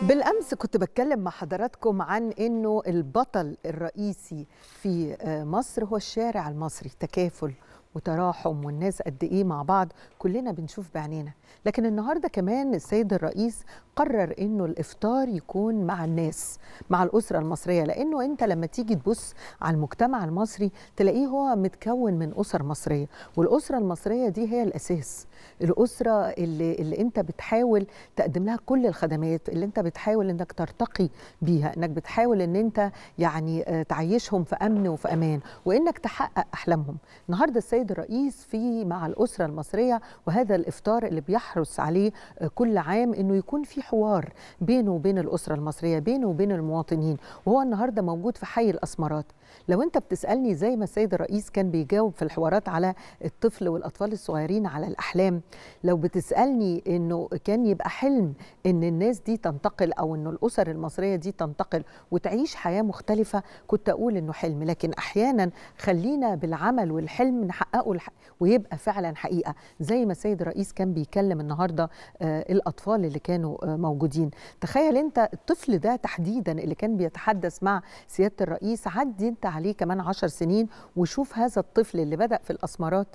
بالامس كنت بتكلم مع حضراتكم عن انه البطل الرئيسي في مصر هو الشارع المصري تكافل وتراحم والناس قد ايه مع بعض كلنا بنشوف بعينينا لكن النهارده كمان السيد الرئيس قرر انه الافطار يكون مع الناس مع الاسره المصريه لانه انت لما تيجي تبص على المجتمع المصري تلاقيه هو متكون من اسر مصريه والاسره المصريه دي هي الاساس الاسره اللي, اللي انت بتحاول تقدم لها كل الخدمات اللي انت بتحاول انك ترتقي بيها انك بتحاول ان انت يعني تعيشهم في امن وفي امان وانك تحقق احلامهم النهارده السيد الرئيس في مع الاسره المصريه وهذا الافطار اللي بيحرص عليه كل عام انه يكون في حوار بينه وبين الاسره المصريه بينه وبين المواطنين وهو النهارده موجود في حي الاسمرات لو انت بتسالني زي ما السيد الرئيس كان بيجاوب في الحوارات على الطفل والاطفال الصغيرين على الاحلام لو بتسالني انه كان يبقى حلم ان الناس دي تنتقل او انه الاسر المصريه دي تنتقل وتعيش حياه مختلفه كنت اقول انه حلم لكن احيانا خلينا بالعمل والحلم نحققه الح... ويبقى فعلا حقيقه زي ما السيد الرئيس كان بيكلم النهارده آه الاطفال اللي كانوا آه موجودين تخيل انت الطفل ده تحديدا اللي كان بيتحدث مع سياده الرئيس عدي انت عليه كمان عشر سنين وشوف هذا الطفل اللي بدأ في الأسمرات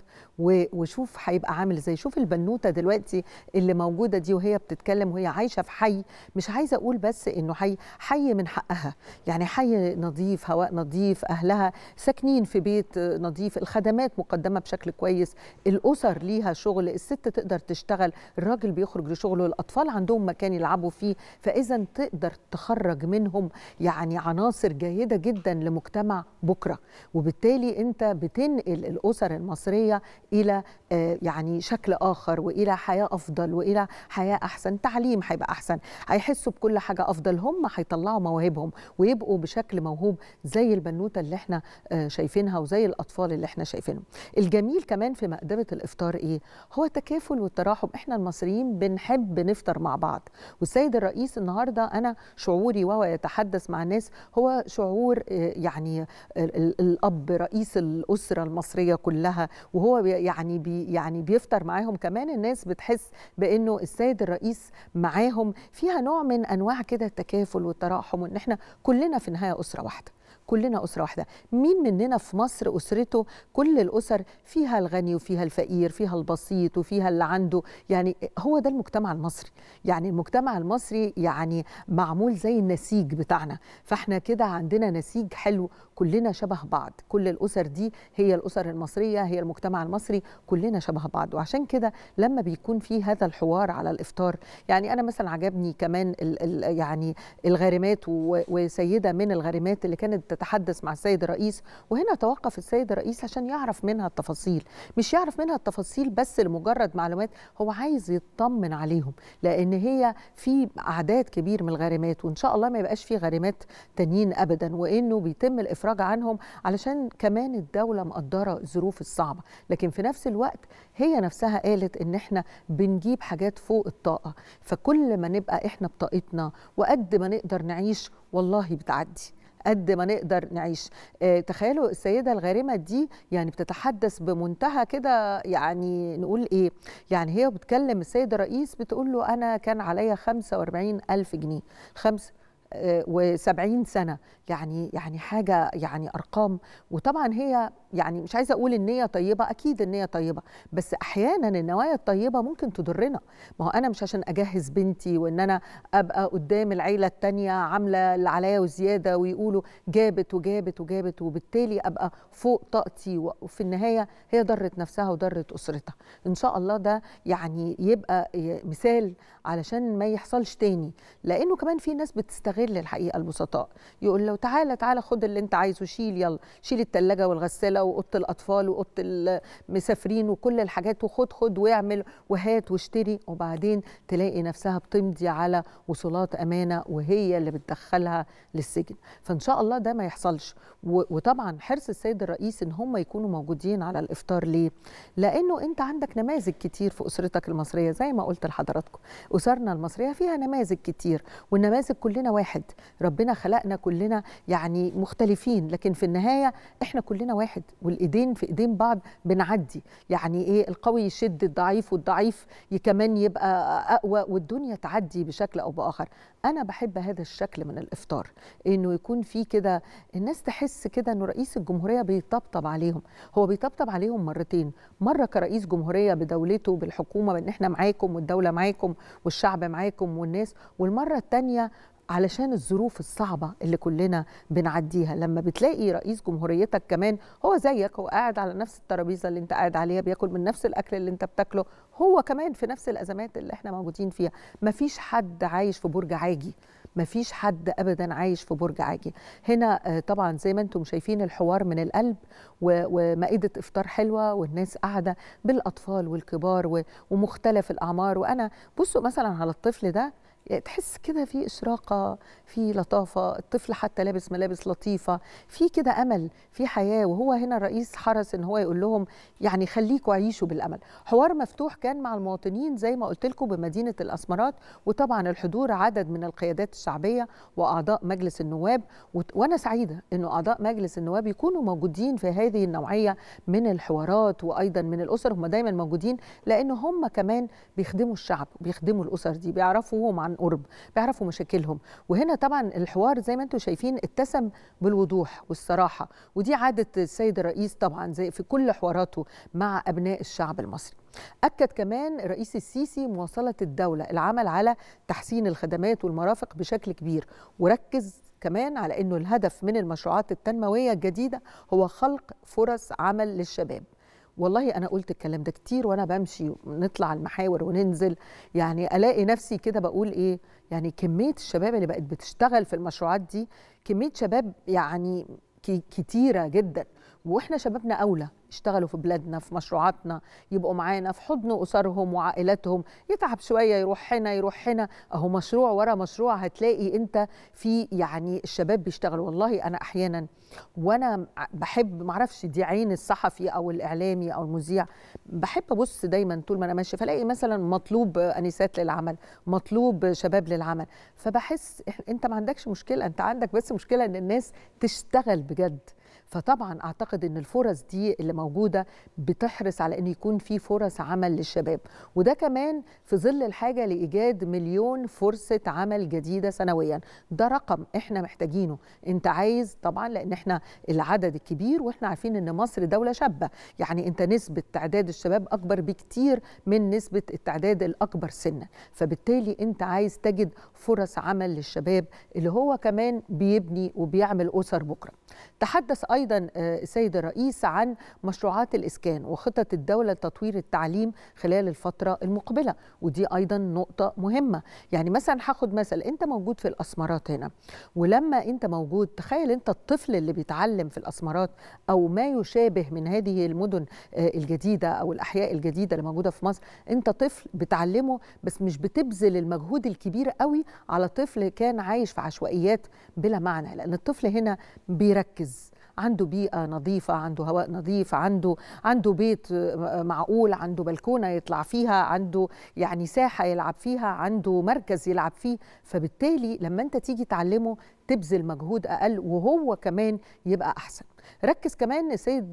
وشوف هيبقى عامل ازاي شوف البنوتة دلوقتي اللي موجودة دي وهي بتتكلم وهي عايشة في حي مش عايزة أقول بس إنه حي حي من حقها يعني حي نظيف هواء نظيف أهلها ساكنين في بيت نظيف الخدمات مقدمة بشكل كويس الأسر ليها شغل الست تقدر تشتغل الراجل بيخرج لشغله الأطفال عندهم مكان يلعبوا فيه فإذا تقدر تخرج منهم يعني عناصر جيدة جدا لمجتمع بكره وبالتالي انت بتنقل الاسر المصريه الى يعني شكل اخر والى حياه افضل والى حياه احسن تعليم هيبقى احسن هيحسوا بكل حاجه افضل هم هيطلعوا مواهبهم ويبقوا بشكل موهوب زي البنوته اللي احنا شايفينها وزي الاطفال اللي احنا شايفينهم الجميل كمان في مأدبه الافطار ايه هو التكافل والتراحم احنا المصريين بنحب نفطر مع بعض والسيد الرئيس النهارده انا شعوري وهو يتحدث مع الناس هو شعور يعني الاب رئيس الاسره المصريه كلها وهو يعني بي يعني بيفطر معاهم كمان الناس بتحس بانه السيد الرئيس معاهم فيها نوع من انواع كده التكافل والتراحم وان احنا كلنا في النهايه اسره واحده كلنا أسرة واحدة مين مننا في مصر أسرته كل الأسر فيها الغني وفيها الفقير فيها البسيط وفيها اللي عنده يعني هو ده المجتمع المصري يعني المجتمع المصري يعني معمول زي النسيج بتاعنا فاحنا كده عندنا نسيج حلو كلنا شبه بعض كل الأسر دي هي الأسر المصرية هي المجتمع المصري كلنا شبه بعض وعشان كده لما بيكون في هذا الحوار على الإفطار يعني أنا مثلا عجبني كمان ال ال يعني الغارمات وسيدة من الغارمات اللي كانت تتحدث مع السيد الرئيس وهنا توقف السيد الرئيس عشان يعرف منها التفاصيل مش يعرف منها التفاصيل بس لمجرد معلومات هو عايز يطمن عليهم لان هي في اعداد كبير من الغارمات وان شاء الله ما يبقاش في غارمات تانيين ابدا وانه بيتم الافراج عنهم علشان كمان الدوله مقدره الظروف الصعبه لكن في نفس الوقت هي نفسها قالت ان احنا بنجيب حاجات فوق الطاقه فكل ما نبقى احنا بطاقتنا وقد ما نقدر نعيش والله بتعدي قد ما نقدر نعيش آه تخيلوا السيدة الغارمة دي يعني بتتحدث بمنتهى كده يعني نقول ايه يعني هي بتكلم السيد الرئيس بتقول له أنا كان عليا 45 ألف جنيه خمس و70 سنه يعني يعني حاجه يعني ارقام وطبعا هي يعني مش عايزه اقول النيه طيبه اكيد النيه طيبه بس احيانا النوايا الطيبه ممكن تضرنا ما هو انا مش عشان اجهز بنتي وان انا ابقى قدام العيله التانية عامله اللي عليا وزياده ويقولوا جابت وجابت وجابت وبالتالي ابقى فوق طاقتي وفي النهايه هي ضرت نفسها وضرت اسرتها ان شاء الله ده يعني يبقى مثال علشان ما يحصلش تاني لانه كمان في ناس بتستغل الحقيقه البسطاء يقول له تعالى تعالى خد اللي انت عايزه شيل يلا شيل الثلاجه والغساله واوضه الاطفال واوضه المسافرين وكل الحاجات وخد خد واعمل وهات واشتري وبعدين تلاقي نفسها بتمضي على وصولات امانه وهي اللي بتدخلها للسجن فان شاء الله ده ما يحصلش وطبعا حرص السيد الرئيس ان هم يكونوا موجودين على الافطار ليه لانه انت عندك نماذج كتير في اسرتك المصريه زي ما قلت لحضراتكم اسرنا المصريه فيها نماذج كتير والنماذج كلنا واحد واحد ربنا خلقنا كلنا يعني مختلفين لكن في النهايه احنا كلنا واحد والايدين في ايدين بعض بنعدي يعني ايه القوي يشد الضعيف والضعيف كمان يبقى اقوى والدنيا تعدي بشكل او باخر انا بحب هذا الشكل من الافطار انه يكون في كده الناس تحس كده انه رئيس الجمهوريه بيطبطب عليهم هو بيطبطب عليهم مرتين مره كرئيس جمهوريه بدولته بالحكومه بان احنا معاكم والدوله معاكم والشعب معاكم والناس والمره الثانيه علشان الظروف الصعبة اللي كلنا بنعديها لما بتلاقي رئيس جمهوريتك كمان هو زيك هو قاعد على نفس الترابيزة اللي انت قاعد عليها بياكل من نفس الأكل اللي انت بتاكله هو كمان في نفس الأزمات اللي احنا موجودين فيها مفيش حد عايش في برج عاجي مفيش حد ابدا عايش في برج عاجي هنا طبعا زي ما انتم شايفين الحوار من القلب ومائده افطار حلوه والناس قاعده بالاطفال والكبار ومختلف الاعمار وانا بصوا مثلا على الطفل ده تحس كده في إشراقة في لطافة الطفل حتى لابس ملابس لطيفة في كده أمل في حياة وهو هنا الرئيس حرص إن هو يقول لهم يعني خليكوا عيشوا بالأمل حوار مفتوح كان مع المواطنين زي ما قلت لكم بمدينة الأسمرات وطبعا الحضور عدد من القيادات الشعبية وأعضاء مجلس النواب وأنا سعيدة إنه أعضاء مجلس النواب يكونوا موجودين في هذه النوعية من الحوارات وأيضا من الأسر هم دايما موجودين لأنه هم كمان بيخدموا الشعب بيخدموا الأسر دي بيعرفوا هم عن قرب بيعرفوا مشاكلهم وهنا طبعا الحوار زي ما انتم شايفين اتسم بالوضوح والصراحه ودي عاده السيد الرئيس طبعا زي في كل حواراته مع ابناء الشعب المصري أكد كمان الرئيس السيسي مواصلة الدولة العمل على تحسين الخدمات والمرافق بشكل كبير وركز كمان على أنه الهدف من المشروعات التنموية الجديدة هو خلق فرص عمل للشباب والله انا قلت الكلام ده كتير وانا بمشي نطلع المحاور وننزل يعني الاقي نفسي كده بقول ايه يعني كميه الشباب اللي بقت بتشتغل في المشروعات دي كميه شباب يعني كتيره جدا واحنا شبابنا اولى يشتغلوا في بلادنا في مشروعاتنا يبقوا معانا في حضن اسرهم وعائلاتهم يتعب شويه يروح هنا يروح هنا اهو مشروع ورا مشروع هتلاقي انت في يعني الشباب بيشتغلوا والله انا احيانا وانا بحب معرفش دي عين الصحفي او الاعلامي او المذيع بحب ابص دايما طول ما انا ماشيه فلاقي مثلا مطلوب انسات للعمل مطلوب شباب للعمل فبحس انت ما عندكش مشكله انت عندك بس مشكله ان الناس تشتغل بجد فطبعا اعتقد ان الفرص دي اللي موجوده بتحرص على ان يكون في فرص عمل للشباب وده كمان في ظل الحاجه لايجاد مليون فرصه عمل جديده سنويا ده رقم احنا محتاجينه انت عايز طبعا لان احنا العدد الكبير واحنا عارفين ان مصر دوله شابه يعني انت نسبه تعداد الشباب اكبر بكتير من نسبه التعداد الاكبر سنا فبالتالي انت عايز تجد فرص عمل للشباب اللي هو كمان بيبني وبيعمل اسر بكره تحدث ايضا السيد الرئيس عن مشروعات الاسكان وخطط الدوله لتطوير التعليم خلال الفتره المقبله ودي ايضا نقطه مهمه يعني مثلا هاخد مثل انت موجود في الاسمرات هنا ولما انت موجود تخيل انت الطفل اللي بيتعلم في الاسمرات او ما يشابه من هذه المدن الجديده او الاحياء الجديده اللي موجوده في مصر انت طفل بتعلمه بس مش بتبذل المجهود الكبير قوي على طفل كان عايش في عشوائيات بلا معنى لان الطفل هنا بيركز عنده بيئة نظيفة عنده هواء نظيف عنده عنده بيت معقول عنده بلكونة يطلع فيها عنده يعني ساحة يلعب فيها عنده مركز يلعب فيه فبالتالي لما انت تيجي تعلمه تبذل مجهود أقل وهو كمان يبقى أحسن ركز كمان السيد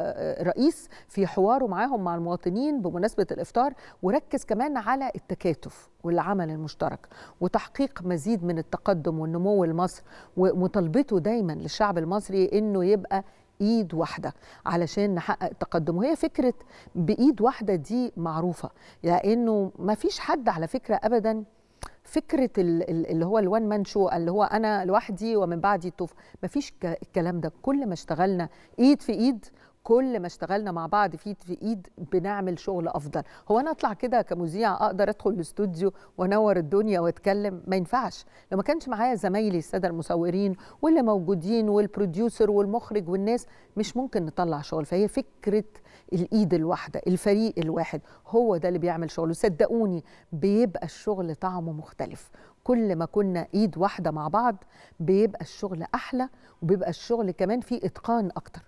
رئيس في حواره معاهم مع المواطنين بمناسبة الإفطار وركز كمان على التكاتف والعمل المشترك وتحقيق مزيد من التقدم والنمو لمصر ومطالبته دايما للشعب المصري انه يبقى ايد واحده علشان نحقق التقدم وهي فكره بايد واحده دي معروفه لانه ما فيش حد على فكره ابدا فكره اللي هو الوان مان شو اللي هو انا لوحدي ومن بعدي الطوف مفيش الكلام ده كل ما اشتغلنا ايد في ايد كل ما اشتغلنا مع بعض في ايد في ايد بنعمل شغل افضل هو انا اطلع كده كمذيع اقدر ادخل الاستوديو وانور الدنيا واتكلم ما ينفعش لو ما كانش معايا زمايلي الساده المصورين واللي موجودين والبروديوسر والمخرج والناس مش ممكن نطلع شغل فهي فكره الايد الواحده الفريق الواحد هو ده اللي بيعمل شغل صدقوني بيبقى الشغل طعمه مختلف كل ما كنا ايد واحده مع بعض بيبقى الشغل احلى وبيبقى الشغل كمان فيه اتقان اكتر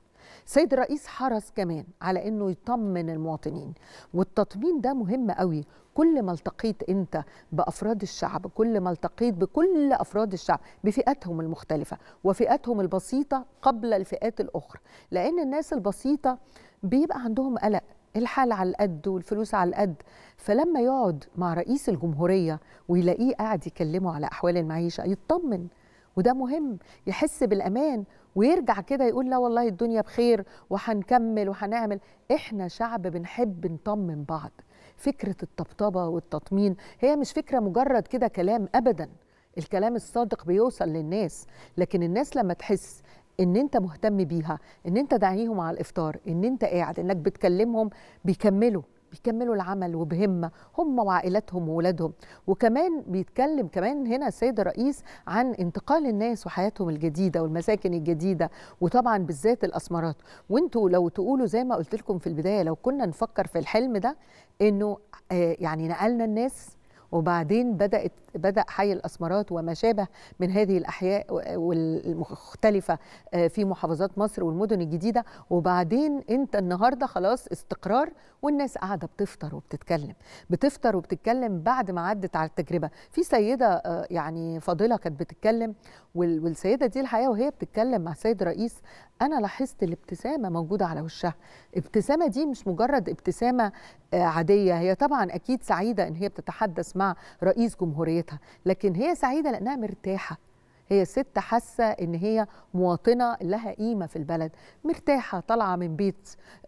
السيد الرئيس حرص كمان على انه يطمن المواطنين والتطمين ده مهم قوي كل ما التقيت انت بافراد الشعب كل ما التقيت بكل افراد الشعب بفئاتهم المختلفه وفئاتهم البسيطه قبل الفئات الاخرى لان الناس البسيطه بيبقى عندهم قلق الحال على القد والفلوس على القد فلما يقعد مع رئيس الجمهوريه ويلاقيه قاعد يكلمه على احوال المعيشه يطمن وده مهم يحس بالامان ويرجع كده يقول لا والله الدنيا بخير وهنكمل وهنعمل احنا شعب بنحب نطمن بعض فكره الطبطبه والتطمين هي مش فكره مجرد كده كلام ابدا الكلام الصادق بيوصل للناس لكن الناس لما تحس ان انت مهتم بيها ان انت داعيهم على الافطار ان انت قاعد انك بتكلمهم بيكملوا بيكملوا العمل وبهمه هم وعائلاتهم وولادهم وكمان بيتكلم كمان هنا السيد الرئيس عن انتقال الناس وحياتهم الجديده والمساكن الجديده وطبعا بالذات الاسمرات وانتوا لو تقولوا زي ما قلت لكم في البدايه لو كنا نفكر في الحلم ده انه يعني نقلنا الناس وبعدين بدات بدا حي الاسمرات وما شابه من هذه الاحياء والمختلفه في محافظات مصر والمدن الجديده وبعدين انت النهارده خلاص استقرار والناس قاعده بتفطر وبتتكلم بتفطر وبتتكلم بعد ما عدت على التجربه في سيده يعني فاضله كانت بتتكلم والسيده دي الحقيقه وهي بتتكلم مع السيد الرئيس انا لاحظت الابتسامه موجوده على وشها الابتسامه دي مش مجرد ابتسامه عاديه هي طبعا اكيد سعيده ان هي بتتحدث مع رئيس جمهوريتها لكن هي سعيده لانها مرتاحه هي ست حاسه ان هي مواطنه لها قيمه في البلد مرتاحه طالعه من بيت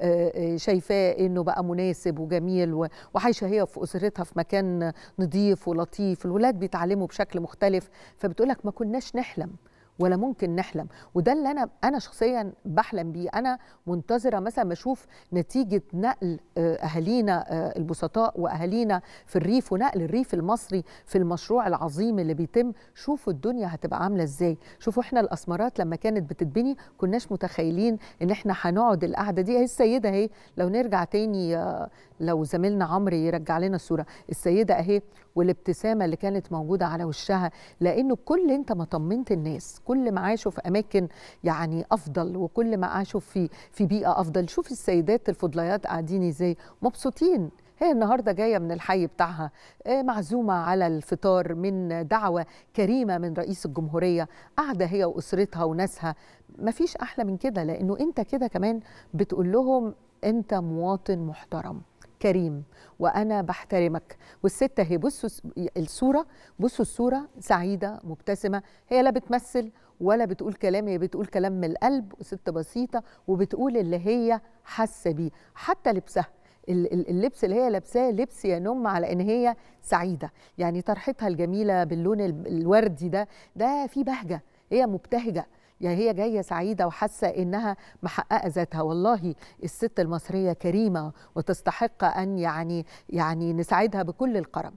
شايفاه انه بقى مناسب وجميل وعايشه هي في اسرتها في مكان نظيف ولطيف الولاد بيتعلموا بشكل مختلف فبتقولك ما كناش نحلم ولا ممكن نحلم وده اللي انا انا شخصيا بحلم بيه انا منتظره مثلا بشوف نتيجه نقل اهالينا البسطاء واهالينا في الريف ونقل الريف المصري في المشروع العظيم اللي بيتم شوفوا الدنيا هتبقى عامله ازاي شوفوا احنا الاسمرات لما كانت بتتبني كناش متخيلين ان احنا هنقعد القعده دي اهي السيده اهي لو نرجع تاني لو زميلنا عمرو يرجع لنا الصوره السيده اهي والابتسامه اللي كانت موجوده على وشها لانه كل انت ما طمنت الناس كل ما عاشوا في اماكن يعني افضل وكل ما عاشوا في في بيئه افضل شوف السيدات الفضليات قاعدين ازاي مبسوطين هي النهارده جايه من الحي بتاعها معزومه على الفطار من دعوه كريمه من رئيس الجمهوريه قاعده هي واسرتها وناسها مفيش احلى من كده لانه انت كده كمان بتقول لهم انت مواطن محترم كريم وانا بحترمك والست اهي بصوا الصوره بصوا الصوره سعيده مبتسمه هي لا بتمثل ولا بتقول كلام هي بتقول كلام من القلب وست بسيطه وبتقول اللي هي حاسه بيه حتى لبسها اللبس اللي هي لابساه لبس ينم على ان هي سعيده يعني طرحتها الجميله باللون الوردي ده ده في بهجه هي مبتهجه يعني هي جايه سعيده وحاسه انها محققه ذاتها والله الست المصريه كريمه وتستحق ان يعني يعني نساعدها بكل الكرم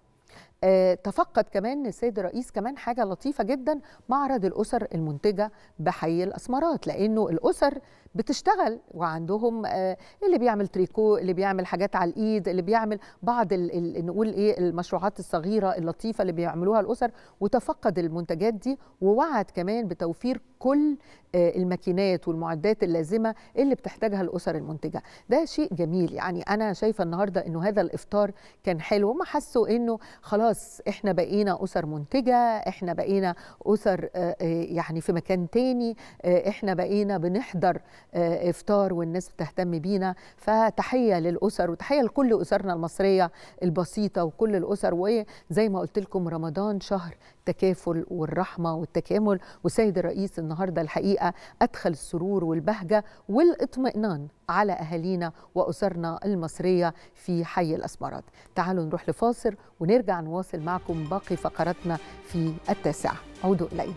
آه تفقد كمان السيد الرئيس كمان حاجه لطيفه جدا معرض الاسر المنتجه بحي الاسمرات لانه الاسر بتشتغل وعندهم آه اللي بيعمل تريكو اللي بيعمل حاجات على الايد اللي بيعمل بعض ال ال نقول ايه المشروعات الصغيره اللطيفه اللي بيعملوها الاسر وتفقد المنتجات دي ووعد كمان بتوفير كل آه الماكينات والمعدات اللازمه اللي بتحتاجها الاسر المنتجه ده شيء جميل يعني انا شايفه النهارده انه هذا الافطار كان حلو وما حسوا انه خلاص احنا بقينا اسر منتجه احنا بقينا اسر يعني في مكان تاني احنا بقينا بنحضر افطار والناس بتهتم بينا فتحيه للاسر وتحيه لكل اسرنا المصريه البسيطه وكل الاسر وزي ما قلت لكم رمضان شهر التكافل والرحمه والتكامل والسيد الرئيس النهارده الحقيقه ادخل السرور والبهجه والاطمئنان على اهالينا واسرنا المصريه في حي الاسمرات. تعالوا نروح لفاصل ونرجع نواصل معكم باقي فقراتنا في التاسعه. عودوا الينا.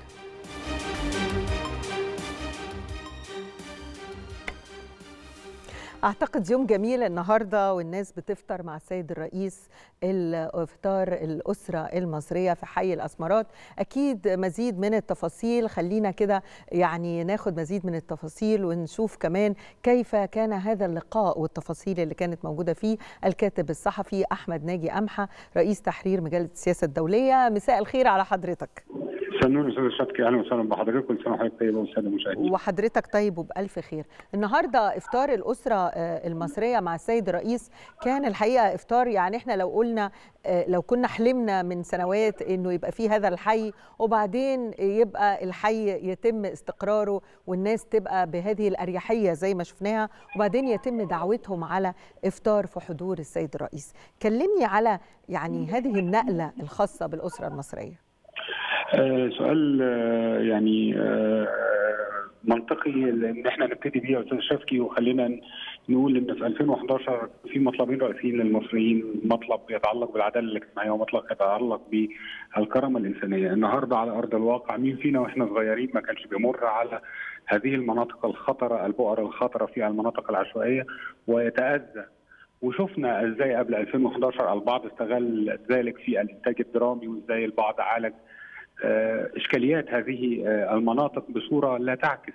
اعتقد يوم جميل النهارده والناس بتفطر مع السيد الرئيس الافطار الاسره المصريه في حي الاسمرات اكيد مزيد من التفاصيل خلينا كده يعني ناخد مزيد من التفاصيل ونشوف كمان كيف كان هذا اللقاء والتفاصيل اللي كانت موجوده فيه الكاتب الصحفي احمد ناجي امحى رئيس تحرير مجله السياسه الدوليه مساء الخير على حضرتك سنون استاذ شفقي اهلا وسهلا بحضرتك كل سنه وحضرتك طيبه والساده المشاهدين وحضرتك طيب وبألف خير النهارده افطار الاسره المصريه مع السيد الرئيس كان الحقيقه افطار يعني احنا لو قلنا لو كنا حلمنا من سنوات انه يبقى في هذا الحي وبعدين يبقى الحي يتم استقراره والناس تبقى بهذه الاريحيه زي ما شفناها وبعدين يتم دعوتهم على افطار في حضور السيد الرئيس كلمني على يعني هذه النقله الخاصه بالاسره المصريه آه سؤال آه يعني آه منطقي ان احنا نبتدي بيه يا استاذ شفقي وخلينا نقول ان في 2011 في مطلبين رئيسيين للمصريين مطلب يتعلق بالعداله الاجتماعيه ومطلب يتعلق بالكرامه الانسانيه، النهارده على ارض الواقع مين فينا واحنا صغيرين ما كانش بيمر على هذه المناطق الخطره البؤر الخطره في المناطق العشوائيه ويتاذى وشفنا ازاي قبل 2011 البعض استغل ذلك في الانتاج الدرامي وازاي البعض عالج اشكاليات هذه المناطق بصوره لا تعكس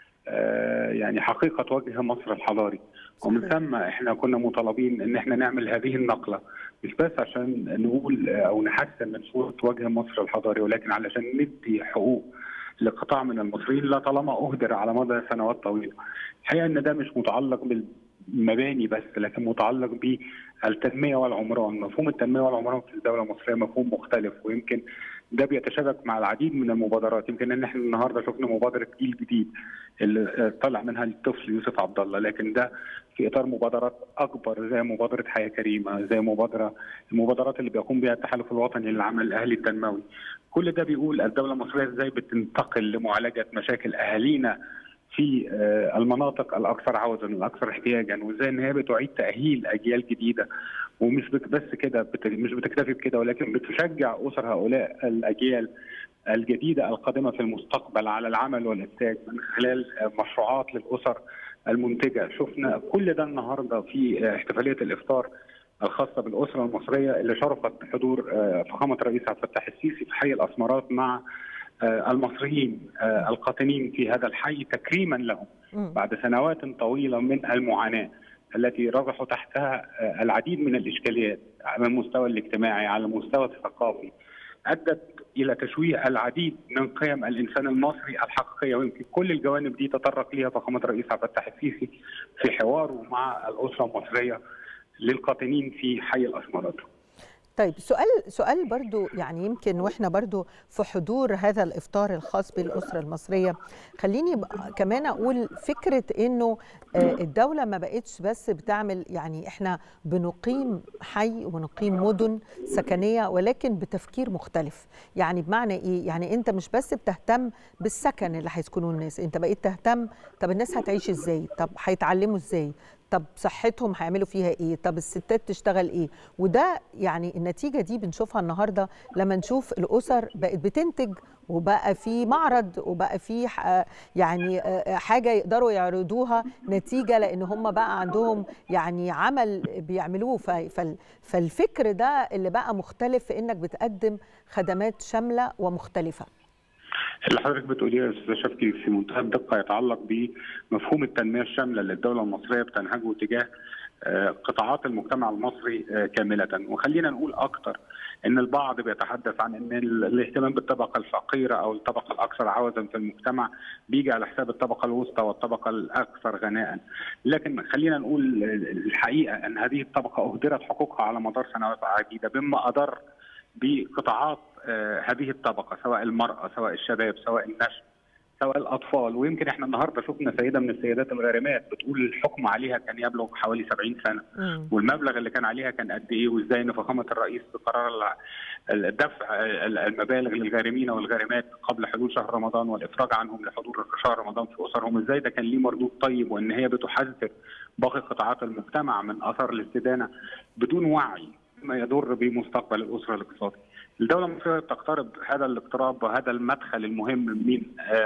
يعني حقيقه وجه مصر الحضاري ومن ثم احنا كنا مطالبين ان احنا نعمل هذه النقله مش بس عشان نقول او نحسن من صوره وجه مصر الحضاري ولكن علشان ندي حقوق لقطاع من المصريين لا طالما اهدر على مدى سنوات طويله. الحقيقه ان ده مش متعلق بالمباني بس لكن متعلق بالتنميه والعمران، مفهوم التنميه والعمران في الدوله المصريه مفهوم مختلف ويمكن ده بيتشابك مع العديد من المبادرات يمكن ان احنا النهارده شفنا مبادره جيل جديد اللي طلع منها الطفل يوسف عبد الله لكن ده في اطار مبادرات اكبر زي مبادره حياه كريمه زي مبادره المبادرات اللي بيقوم بها التحالف الوطني للعمل الاهلي التنموي كل ده بيقول الدوله المصريه ازاي بتنتقل لمعالجه مشاكل اهالينا في المناطق الاكثر عوزا الاكثر احتياجا وازاي ان هي بتعيد تاهيل اجيال جديده ومش بس كده مش بتكتفي بكده ولكن بتشجع اسر هؤلاء الاجيال الجديده القادمه في المستقبل على العمل والانتاج من خلال مشروعات للاسر المنتجه، شفنا كل ده النهارده في احتفاليه الافطار الخاصه بالاسره المصريه اللي شرفت بحضور فخامه الرئيس عبد الفتاح السيسي في حي الاسمرات مع المصريين القاطنين في هذا الحي تكريما لهم بعد سنوات طويله من المعاناه التي رجحوا تحتها العديد من الاشكاليات على المستوى الاجتماعي على المستوى الثقافي ادت الى تشويه العديد من قيم الانسان المصري الحقيقيه ويمكن كل الجوانب دي تطرق ليها فخامه الرئيس عبد الفتاح السيسي في حواره مع الاسره المصريه للقاطنين في حي الاسمرات. طيب سؤال سؤال برضو يعني يمكن واحنا برضو في حضور هذا الافطار الخاص بالاسره المصريه خليني كمان اقول فكره انه الدوله ما بقتش بس بتعمل يعني احنا بنقيم حي ونقيم مدن سكنيه ولكن بتفكير مختلف يعني بمعنى ايه يعني انت مش بس بتهتم بالسكن اللي هيسكنوه الناس انت بقيت تهتم طب الناس هتعيش ازاي طب هيتعلموا ازاي طب صحتهم هيعملوا فيها ايه طب الستات تشتغل ايه وده يعني النتيجه دي بنشوفها النهارده لما نشوف الاسر بقت بتنتج وبقى في معرض وبقى في يعني حاجه يقدروا يعرضوها نتيجه لان هم بقى عندهم يعني عمل بيعملوه فالفكر ده اللي بقى مختلف في انك بتقدم خدمات شامله ومختلفه اللي حضرتك بتقوليه يا استاذ شفقي في منتهى الدقه يتعلق بمفهوم التنميه الشامله اللي الدوله المصريه بتنهجه تجاه قطاعات المجتمع المصري كامله وخلينا نقول اكثر ان البعض بيتحدث عن ان الاهتمام بالطبقه الفقيره او الطبقه الاكثر عوزا في المجتمع بيجي على حساب الطبقه الوسطى والطبقه الاكثر غناء لكن خلينا نقول الحقيقه ان هذه الطبقه اهدرت حقوقها على مدار سنوات عديده بما اضر بقطاعات هذه الطبقه سواء المراه سواء الشباب سواء النشء سواء الاطفال ويمكن احنا النهارده شفنا سيده من السيدات الغارمات بتقول الحكم عليها كان يبلغ حوالي 70 سنه م. والمبلغ اللي كان عليها كان قد ايه وازاي ان فخامه الرئيس بقرار دفع المبالغ للغارمين والغارمات قبل حلول شهر رمضان والافراج عنهم لحضور شهر رمضان في اسرهم ازاي ده كان ليه مردود طيب وان هي بتحذر باقي قطاعات المجتمع من اثر الاستدانه بدون وعي ما يضر بمستقبل الاسره الاقتصادي. الدوله المصريه تقترب هذا الاقتراب وهذا المدخل المهم من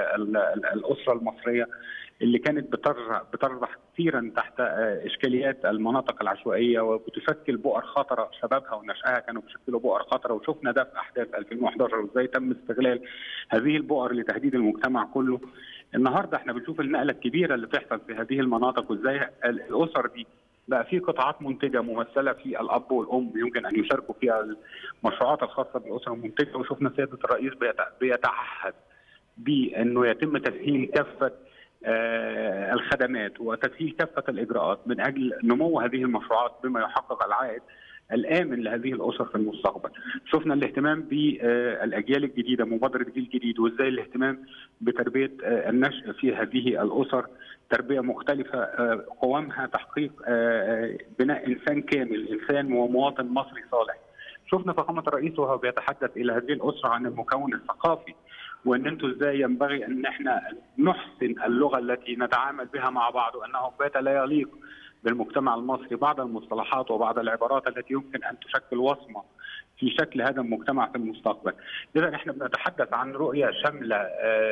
الاسره المصريه اللي كانت بتربح كثيرا تحت اشكاليات المناطق العشوائيه وبتشكل بؤر خطره شبابها ونشأها كانوا بيشكلوا بؤر خطره وشفنا ده في احداث 2011 وازاي تم استغلال هذه البؤر لتهديد المجتمع كله. النهارده احنا بنشوف النقله الكبيره اللي بتحصل في هذه المناطق وازاي الاسر دي بقى في قطاعات منتجه ممثله في الاب والام يمكن ان يشاركوا فيها المشروعات الخاصه بالاسره المنتجه وشفنا سياده الرئيس بيتعهد بانه يتم تسهيل كافه الخدمات وتسهيل كافه الاجراءات من اجل نمو هذه المشروعات بما يحقق العائد الامن لهذه الاسر في المستقبل. شفنا الاهتمام بالاجيال الجديده مبادره جيل جديد وازاي الاهتمام بتربيه النشء في هذه الاسر تربيه مختلفه قوامها تحقيق بناء انسان كامل، انسان ومواطن مصري صالح. شفنا فخامه الرئيس وهو بيتحدث الى هذه الاسره عن المكون الثقافي وان انتم ازاي ينبغي ان احنا نحسن اللغه التي نتعامل بها مع بعض وانه بات لا يليق بالمجتمع المصري بعض المصطلحات وبعض العبارات التي يمكن ان تشكل وصمه في شكل هذا المجتمع في المستقبل. اذا احنا بنتحدث عن رؤيه شامله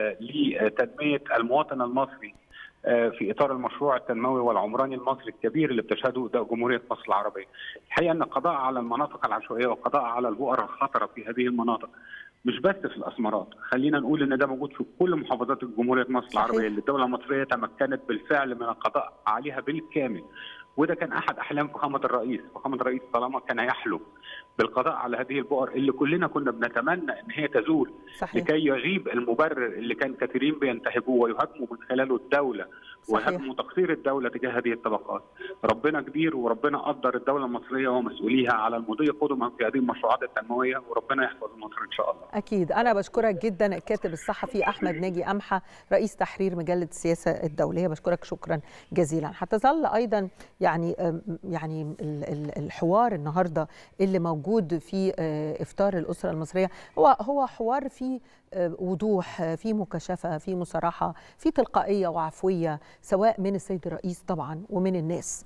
لتنميه المواطن المصري في اطار المشروع التنموي والعمراني المصري الكبير اللي بتشهده جمهوريه مصر العربيه. الحقيقه ان القضاء على المناطق العشوائيه والقضاء على البؤر الخطره في هذه المناطق مش بس في الاسمرات، خلينا نقول ان ده موجود في كل محافظات جمهوريه مصر العربيه اللي الدوله المصريه تمكنت بالفعل من القضاء عليها بالكامل. وده كان احد احلام فخامه الرئيس، فخامه الرئيس طالما كان يحلم بالقضاء على هذه البؤر اللي كلنا كنا بنتمنى ان هي تزول صحيح. لكي يغيب المبرر اللي كان كثيرين بينتهجوه ويهاجموا من خلاله الدوله ويهاجموا تقصير الدوله تجاه هذه الطبقات. ربنا كبير وربنا قدر الدوله المصريه ومسؤوليها على المضي قدما في هذه المشروعات التنمويه وربنا يحفظ مصر ان شاء الله. اكيد انا بشكرك جدا الكاتب الصحفي احمد ناجي امحى رئيس تحرير مجله السياسه الدوليه بشكرك شكرا جزيلا. هتظل ايضا يعني يعني الحوار النهارده اللي موجود في افطار الاسره المصريه هو هو حوار فيه وضوح في مكاشفه في مصارحه في تلقائيه وعفويه سواء من السيد الرئيس طبعا ومن الناس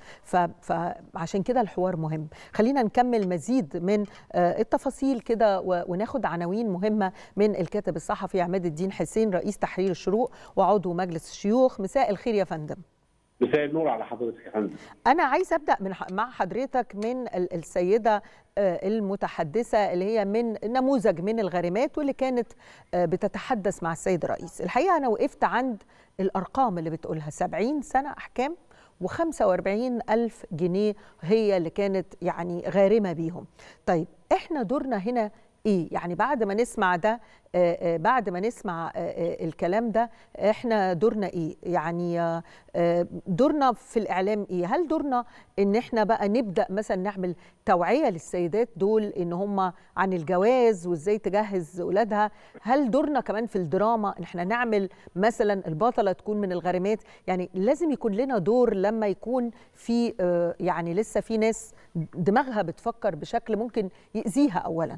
فعشان كده الحوار مهم خلينا نكمل مزيد من التفاصيل كده وناخد عناوين مهمه من الكاتب الصحفي عماد الدين حسين رئيس تحرير الشروق وعضو مجلس الشيوخ مساء الخير يا فندم مساء النور على حضرتك يا فندم انا عايز ابدا من مع حضرتك من السيده المتحدثه اللي هي من نموذج من الغارمات واللي كانت بتتحدث مع السيد الرئيس الحقيقه انا وقفت عند الارقام اللي بتقولها 70 سنه احكام و45 ألف جنيه هي اللي كانت يعني غارمة بيهم طيب احنا دورنا هنا ايه يعني بعد ما نسمع ده آآ آآ بعد ما نسمع آآ الكلام ده احنا دورنا ايه يعني دورنا في الاعلام ايه هل دورنا ان احنا بقى نبدا مثلا نعمل توعيه للسيدات دول ان هم عن الجواز وازاي تجهز اولادها هل دورنا كمان في الدراما ان احنا نعمل مثلا البطله تكون من الغارمات يعني لازم يكون لنا دور لما يكون في يعني لسه في ناس دماغها بتفكر بشكل ممكن يأذيها اولا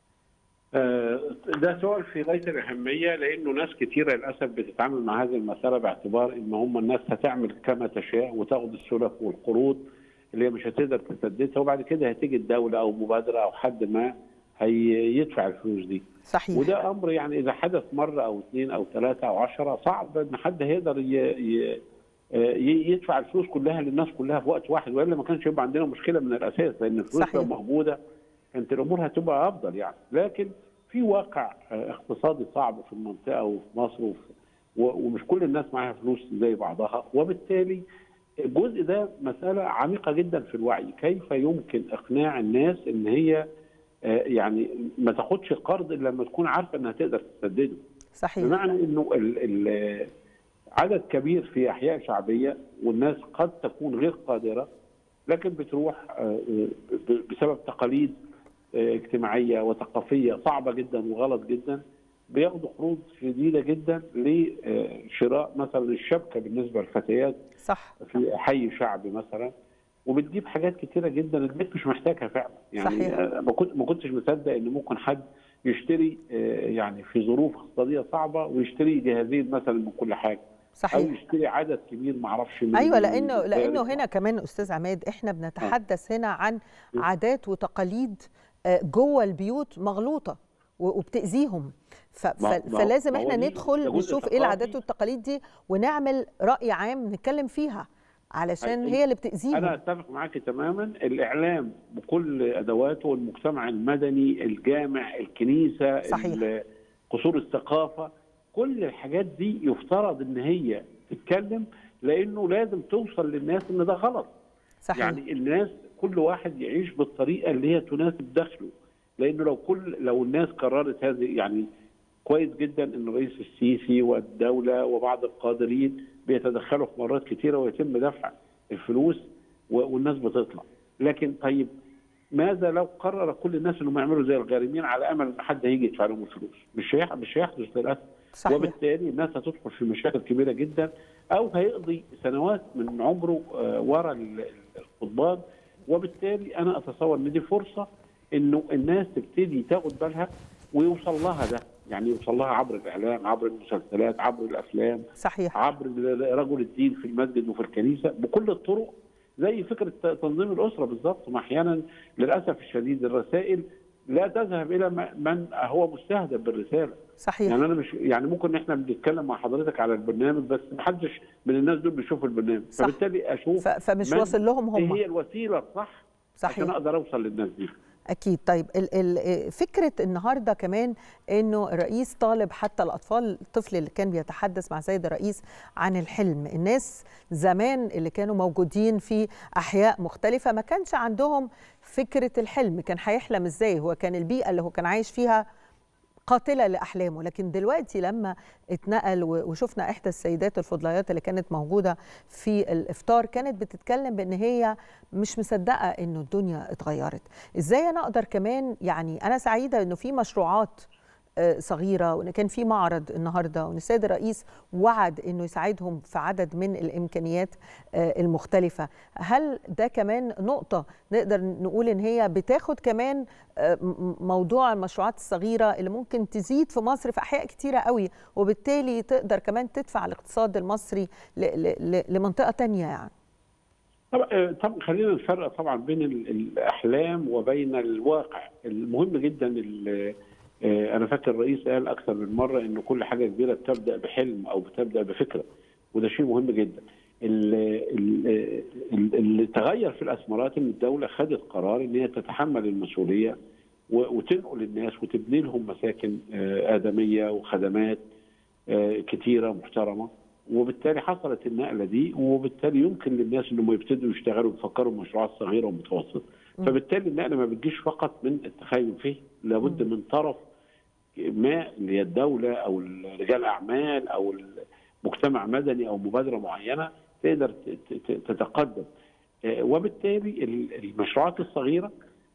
ده سؤال في غايه الاهميه لانه ناس كثيره للاسف بتتعامل مع هذه المساله باعتبار ان هم الناس هتعمل كما تشاء وتاخد السلف والقروض اللي هي مش هتقدر تسددها وبعد كده هتيجي الدوله او مبادره او حد ما هيدفع الفلوس دي. صحيح وده امر يعني اذا حدث مره او اثنين او ثلاثه او عشرة صعب ان حد هيقدر ي... ي... يدفع الفلوس كلها للناس كلها في وقت واحد والا ما كانش يبقى عندنا مشكله من الاساس لان الفلوس لو موجوده كانت الامور هتبقى افضل يعني لكن في واقع اقتصادي صعب في المنطقه وفي مصر وفي ومش كل الناس معاها فلوس زي بعضها وبالتالي الجزء ده مساله عميقه جدا في الوعي كيف يمكن اقناع الناس ان هي يعني ما تاخدش قرض الا لما تكون عارفه انها تقدر تسدده صحيح بمعنى انه ال ال عدد كبير في احياء شعبيه والناس قد تكون غير قادره لكن بتروح بسبب تقاليد اجتماعيه وثقافيه صعبه جدا وغلط جدا بياخدوا قروض شديده جدا لشراء مثلا الشبكه بالنسبه للفتيات صح في حي شعبي مثلا وبتجيب حاجات كتيره جدا البيت مش محتاجها فعلا يعني صحيح. ما كنت ما كنتش مصدق ان ممكن حد يشتري يعني في ظروف اقتصاديه صعبه ويشتري جهازين مثلا من كل حاجه صحيح او يشتري عدد كبير ما اعرفش من ايوه لانه لانه هنا كمان استاذ عماد احنا بنتحدث هنا عن عادات وتقاليد جوه البيوت مغلوطه وبتاذيهم فلازم احنا ندخل نشوف ايه العادات والتقاليد دي ونعمل راي عام نتكلم فيها علشان هي اللي بتاذيهم انا اتفق معاك تماما الاعلام بكل ادواته والمجتمع المدني الجامع الكنيسه صحيح. قصور الثقافه كل الحاجات دي يفترض ان هي تتكلم لانه لازم توصل للناس ان ده غلط صحيح. يعني الناس كل واحد يعيش بالطريقه اللي هي تناسب دخله لانه لو كل لو الناس قررت هذه يعني كويس جدا ان الرئيس السيسي والدوله وبعض القادرين بيتدخلوا في مرات كثيره ويتم دفع الفلوس والناس بتطلع لكن طيب ماذا لو قرر كل الناس انهم يعملوا زي الغارمين على امل ان حد هيجي يدفع لهم الفلوس مش مش هيحدث للاسف صحيح. وبالتالي الناس هتدخل في مشاكل كبيره جدا او هيقضي سنوات من عمره ورا القضبان وبالتالي انا اتصور ان دي فرصه انه الناس تبتدي تاخد بالها ويوصل لها ده يعني يوصل لها عبر الاعلام عبر المسلسلات عبر الافلام صحيح عبر رجل الدين في المسجد وفي الكنيسه بكل الطرق زي فكره تنظيم الاسره بالظبط ما احيانا للاسف الشديد الرسائل لا تذهب الى من هو مستهدف بالرساله صحيح يعني انا مش يعني ممكن احنا بنتكلم مع حضرتك على البرنامج بس ما حدش من الناس دول بيشوف البرنامج صح. فبالتالي اشوف ف... فمش واصل لهم هم هي الوسيله الصح صحيح عشان اقدر اوصل للناس دي اكيد طيب ال ال فكره النهارده كمان انه الرئيس طالب حتى الاطفال الطفل اللي كان بيتحدث مع سيد الرئيس عن الحلم الناس زمان اللي كانوا موجودين في احياء مختلفه ما كانش عندهم فكره الحلم كان هيحلم ازاي هو كان البيئه اللي هو كان عايش فيها قاتله لاحلامه لكن دلوقتي لما اتنقل وشفنا احدى السيدات الفضليات اللي كانت موجوده في الافطار كانت بتتكلم بان هي مش مصدقه انه الدنيا اتغيرت ازاي انا اقدر كمان يعني انا سعيده انه في مشروعات صغيرة وإن كان في معرض النهاردة وإن السيد الرئيس وعد إنه يساعدهم في عدد من الإمكانيات المختلفة هل ده كمان نقطة نقدر نقول إن هي بتاخد كمان موضوع المشروعات الصغيرة اللي ممكن تزيد في مصر في أحياء كتيرة قوي وبالتالي تقدر كمان تدفع الاقتصاد المصري لمنطقة تانية يعني طبعا طبعا خلينا نفرق طبعا بين الاحلام وبين الواقع المهم جدا انا فاكر الرئيس قال اكثر من مره انه كل حاجه كبيره بتبدا بحلم او بتبدا بفكره وده شيء مهم جدا اللي تغير في الاسمرات ان الدوله خدت قرار ان هي تتحمل المسؤوليه وتنقل الناس وتبني لهم مساكن ادميه وخدمات كثيره محترمه وبالتالي حصلت النقله دي وبالتالي يمكن للناس انهم يبتدوا يشتغلوا ويفكروا بمشروعات صغيره ومتوسطه فبالتالي النقله ما بتجيش فقط من التخيل فيه لابد من طرف ما اللي هي الدوله او رجال اعمال او مجتمع مدني او مبادره معينه تقدر تتقدم وبالتالي المشروعات الصغيره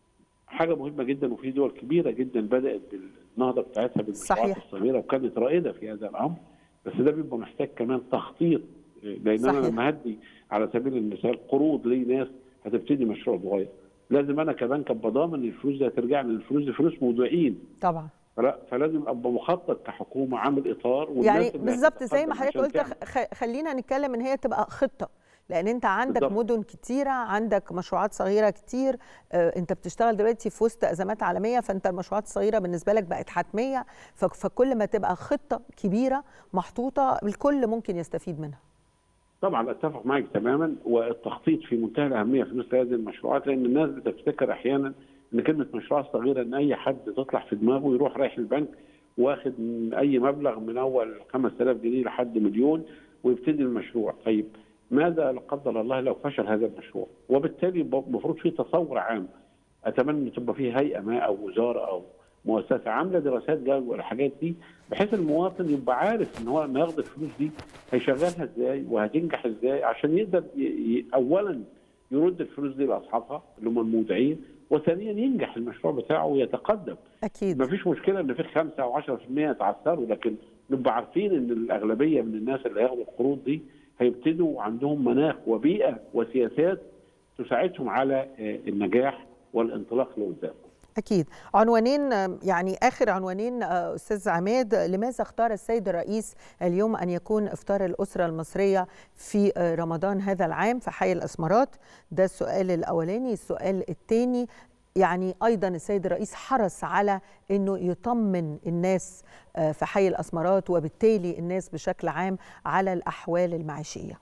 حاجه مهمه جدا وفي دول كبيره جدا بدات بالنهضه بتاعتها بالمشروعات صحيح. الصغيره وكانت رائده في هذا الامر بس ده بيبقى محتاج كمان تخطيط لان صحيح. انا لما هدي على سبيل المثال قروض لناس هتبتدي مشروع صغير لازم انا كبنك ابقى ضامن الفلوس دي هترجع لي الفلوس دي فلوس مودعين طبعا فلا فلازم ابقى مخطط كحكومه عامل اطار يعني بالظبط زي ما حضرتك قلت خلينا نتكلم ان هي تبقى خطه لان انت عندك بالضبط. مدن كتيره عندك مشروعات صغيره كتير آه انت بتشتغل دلوقتي في وسط ازمات عالميه فانت المشروعات الصغيره بالنسبه لك بقت حتميه فكل ما تبقى خطه كبيره محطوطه الكل ممكن يستفيد منها طبعا اتفق معك تماما والتخطيط في منتهى الاهميه في مثل هذه المشروعات لان الناس بتفتكر احيانا ان كلمه مشروع صغيره ان اي حد تطلع في دماغه يروح رايح البنك واخد من اي مبلغ من اول 5000 جنيه لحد مليون ويبتدي المشروع طيب ماذا لا قدر الله لو فشل هذا المشروع وبالتالي المفروض في تصور عام اتمنى ان تبقى فيه هيئه ما او وزاره او مؤسسه عامله دراسات جدوى والحاجات دي بحيث المواطن يبقى عارف ان هو لما ياخد الفلوس دي هيشغلها ازاي وهتنجح ازاي عشان يقدر ي... ي... اولا يرد الفلوس دي لاصحابها اللي هم المودعين وثانيا ينجح المشروع بتاعه ويتقدم اكيد ما فيش مشكله ان في 5 او 10% يتعثروا لكن نبقى عارفين ان الاغلبيه من الناس اللي هياخدوا القروض دي هيبتدوا عندهم مناخ وبيئه وسياسات تساعدهم على النجاح والانطلاق لقدام أكيد عنوانين يعني آخر عنوانين أستاذ عماد لماذا اختار السيد الرئيس اليوم أن يكون إفطار الأسرة المصرية في رمضان هذا العام في حي الأسمرات ده السؤال الأولاني السؤال الثاني يعني ايضا السيد الرئيس حرص على انه يطمن الناس في حي الاسمرات وبالتالي الناس بشكل عام على الاحوال المعيشيه.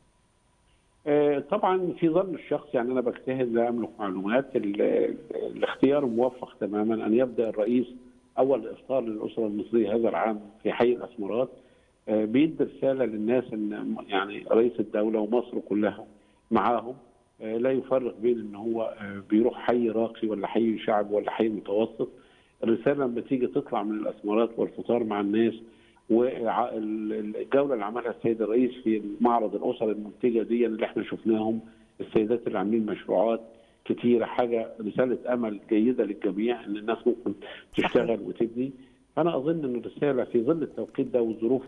طبعا في ظن الشخص يعني انا بجتهد لا املك معلومات الاختيار موفق تماما ان يبدا الرئيس اول افطار للاسره المصريه هذا العام في حي الاسمرات بيدي رساله للناس ان يعني رئيس الدوله ومصر كلها معاهم لا يفرق بين ان هو بيروح حي راقي ولا حي شعب ولا حي متوسط الرساله لما تيجي تطلع من الاسمرات والفطار مع الناس والجوله اللي عملها السيد الرئيس في معرض الاسر المنتجه دي اللي احنا شفناهم السيدات اللي عاملين مشروعات كتيره حاجه رساله امل جيده للجميع ان الناس ممكن تشتغل وتبني فانا اظن ان الرساله في ظل التوقيت ده والظروف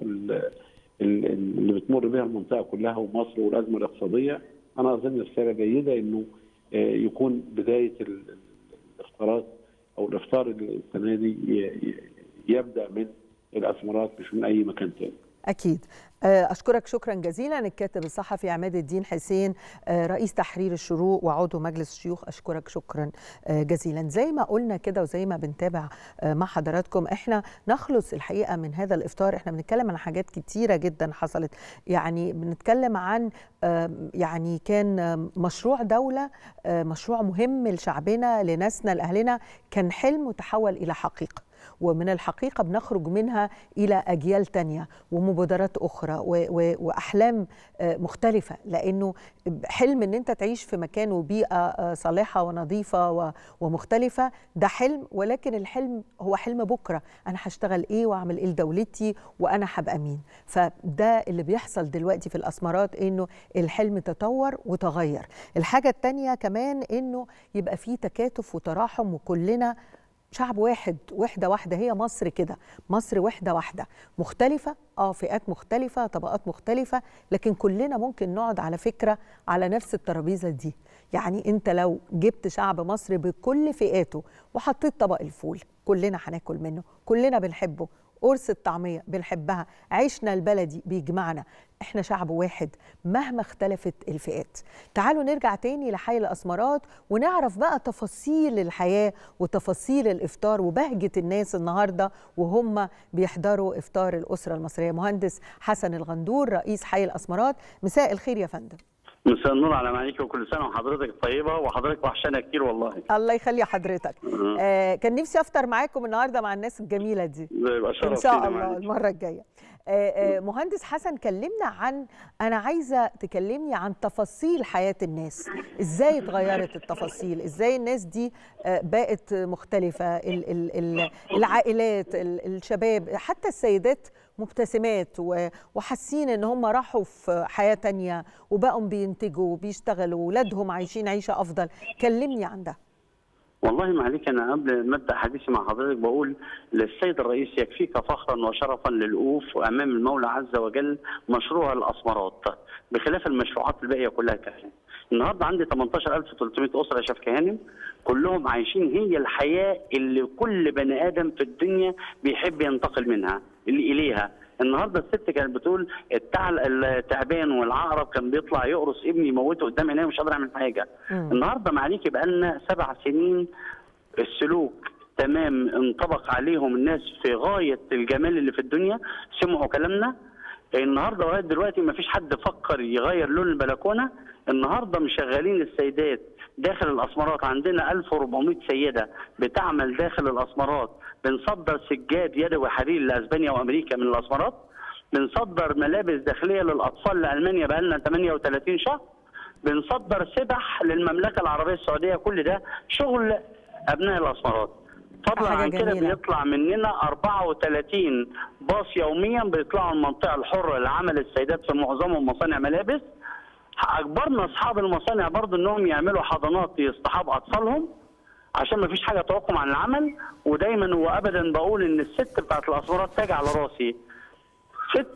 اللي بتمر بها المنطقه كلها ومصر والازمه الاقتصاديه انا اظن رساله جيده انه يكون بدايه الافطارات او الافطار السنه دي يبدا من الاسمرات مش من اي مكان تاني. اكيد اشكرك شكرا جزيلا الكاتب الصحفي عماد الدين حسين رئيس تحرير الشروق وعضو مجلس الشيوخ اشكرك شكرا جزيلا زي ما قلنا كده وزي ما بنتابع مع حضراتكم احنا نخلص الحقيقه من هذا الافطار احنا بنتكلم عن حاجات كتيره جدا حصلت يعني بنتكلم عن يعني كان مشروع دوله مشروع مهم لشعبنا لناسنا لاهلنا كان حلم وتحول الى حقيقه ومن الحقيقة بنخرج منها إلى أجيال تانية ومبادرات أخرى وأحلام مختلفة لأنه حلم أن أنت تعيش في مكان وبيئة صالحة ونظيفة ومختلفة ده حلم ولكن الحلم هو حلم بكرة أنا هشتغل إيه وأعمل إيه لدولتي وأنا هبقى مين فده اللي بيحصل دلوقتي في الأسمرات أنه الحلم تطور وتغير الحاجة التانية كمان أنه يبقى فيه تكاتف وتراحم وكلنا شعب واحد وحده واحده هي مصر كده مصر وحده واحده مختلفه اه فئات مختلفه طبقات مختلفه لكن كلنا ممكن نقعد على فكره على نفس الترابيزه دي يعني انت لو جبت شعب مصر بكل فئاته وحطيت طبق الفول كلنا هناكل منه كلنا بنحبه قرص الطعمية بنحبها عيشنا البلدي بيجمعنا احنا شعب واحد مهما اختلفت الفئات تعالوا نرجع تاني لحي الأسمرات ونعرف بقى تفاصيل الحياة وتفاصيل الإفطار وبهجة الناس النهاردة وهم بيحضروا إفطار الأسرة المصرية مهندس حسن الغندور رئيس حي الأسمرات مساء الخير يا فندم مساء النور على معاليك وكل سنه وحضرتك طيبه وحضرتك وحشانا كتير والله الله يخلي حضرتك آه كان نفسي افطر معاكم النهارده مع الناس الجميله دي يبقى شرف ان شاء الله معليك. المره الجايه آه آه مهندس حسن كلمنا عن انا عايزه تكلمني عن تفاصيل حياه الناس ازاي اتغيرت التفاصيل ازاي الناس دي آه بقت مختلفه ال ال ال العائلات ال الشباب حتى السيدات مبتسمات وحاسين ان هم راحوا في حياه تانية وبقوا بينتجوا وبيشتغلوا ولادهم عايشين عيشه افضل كلمني عن ده والله معليك انا قبل ما ابدا حديثي مع حضرتك بقول للسيد الرئيس يكفيك فخرا وشرفا للوقوف امام المولى عز وجل مشروع الاسمرات بخلاف المشروعات الباقيه كلها كمان. النهارده عندي 18300 اسره شاف كهانم كلهم عايشين هي الحياه اللي كل بني ادم في الدنيا بيحب ينتقل منها اللي اليها النهارده الست كانت بتقول التعبان والعقرب كان بيطلع يقرص ابني يموته قدام عينيه مش قادر اعمل حاجه مم. النهارده معليك بقى لنا سبع سنين السلوك تمام انطبق عليهم الناس في غايه الجمال اللي في الدنيا سمعوا كلامنا النهارده لغايه دلوقتي ما فيش حد فكر يغير لون البلكونه النهارده مشغلين السيدات داخل الاسمرات عندنا 1400 سيده بتعمل داخل الاسمرات بنصدر سجاد يدوي حرير لاسبانيا وامريكا من الاسمرات بنصدر ملابس داخليه للاطفال لالمانيا بقى لنا 38 شهر بنصدر سبح للمملكه العربيه السعوديه كل ده شغل ابناء الاسمرات فضلا عن كده بيطلع مننا 34 باص يوميا بيطلعوا المنطقه الحره لعمل السيدات في معظمهم مصانع ملابس اجبرنا اصحاب المصانع برضه انهم يعملوا حضانات لاصطحاب اطفالهم عشان ما فيش حاجه تعوقهم عن العمل ودايما وابدا بقول ان الست بتاعت الاسمرات تاج على راسي ست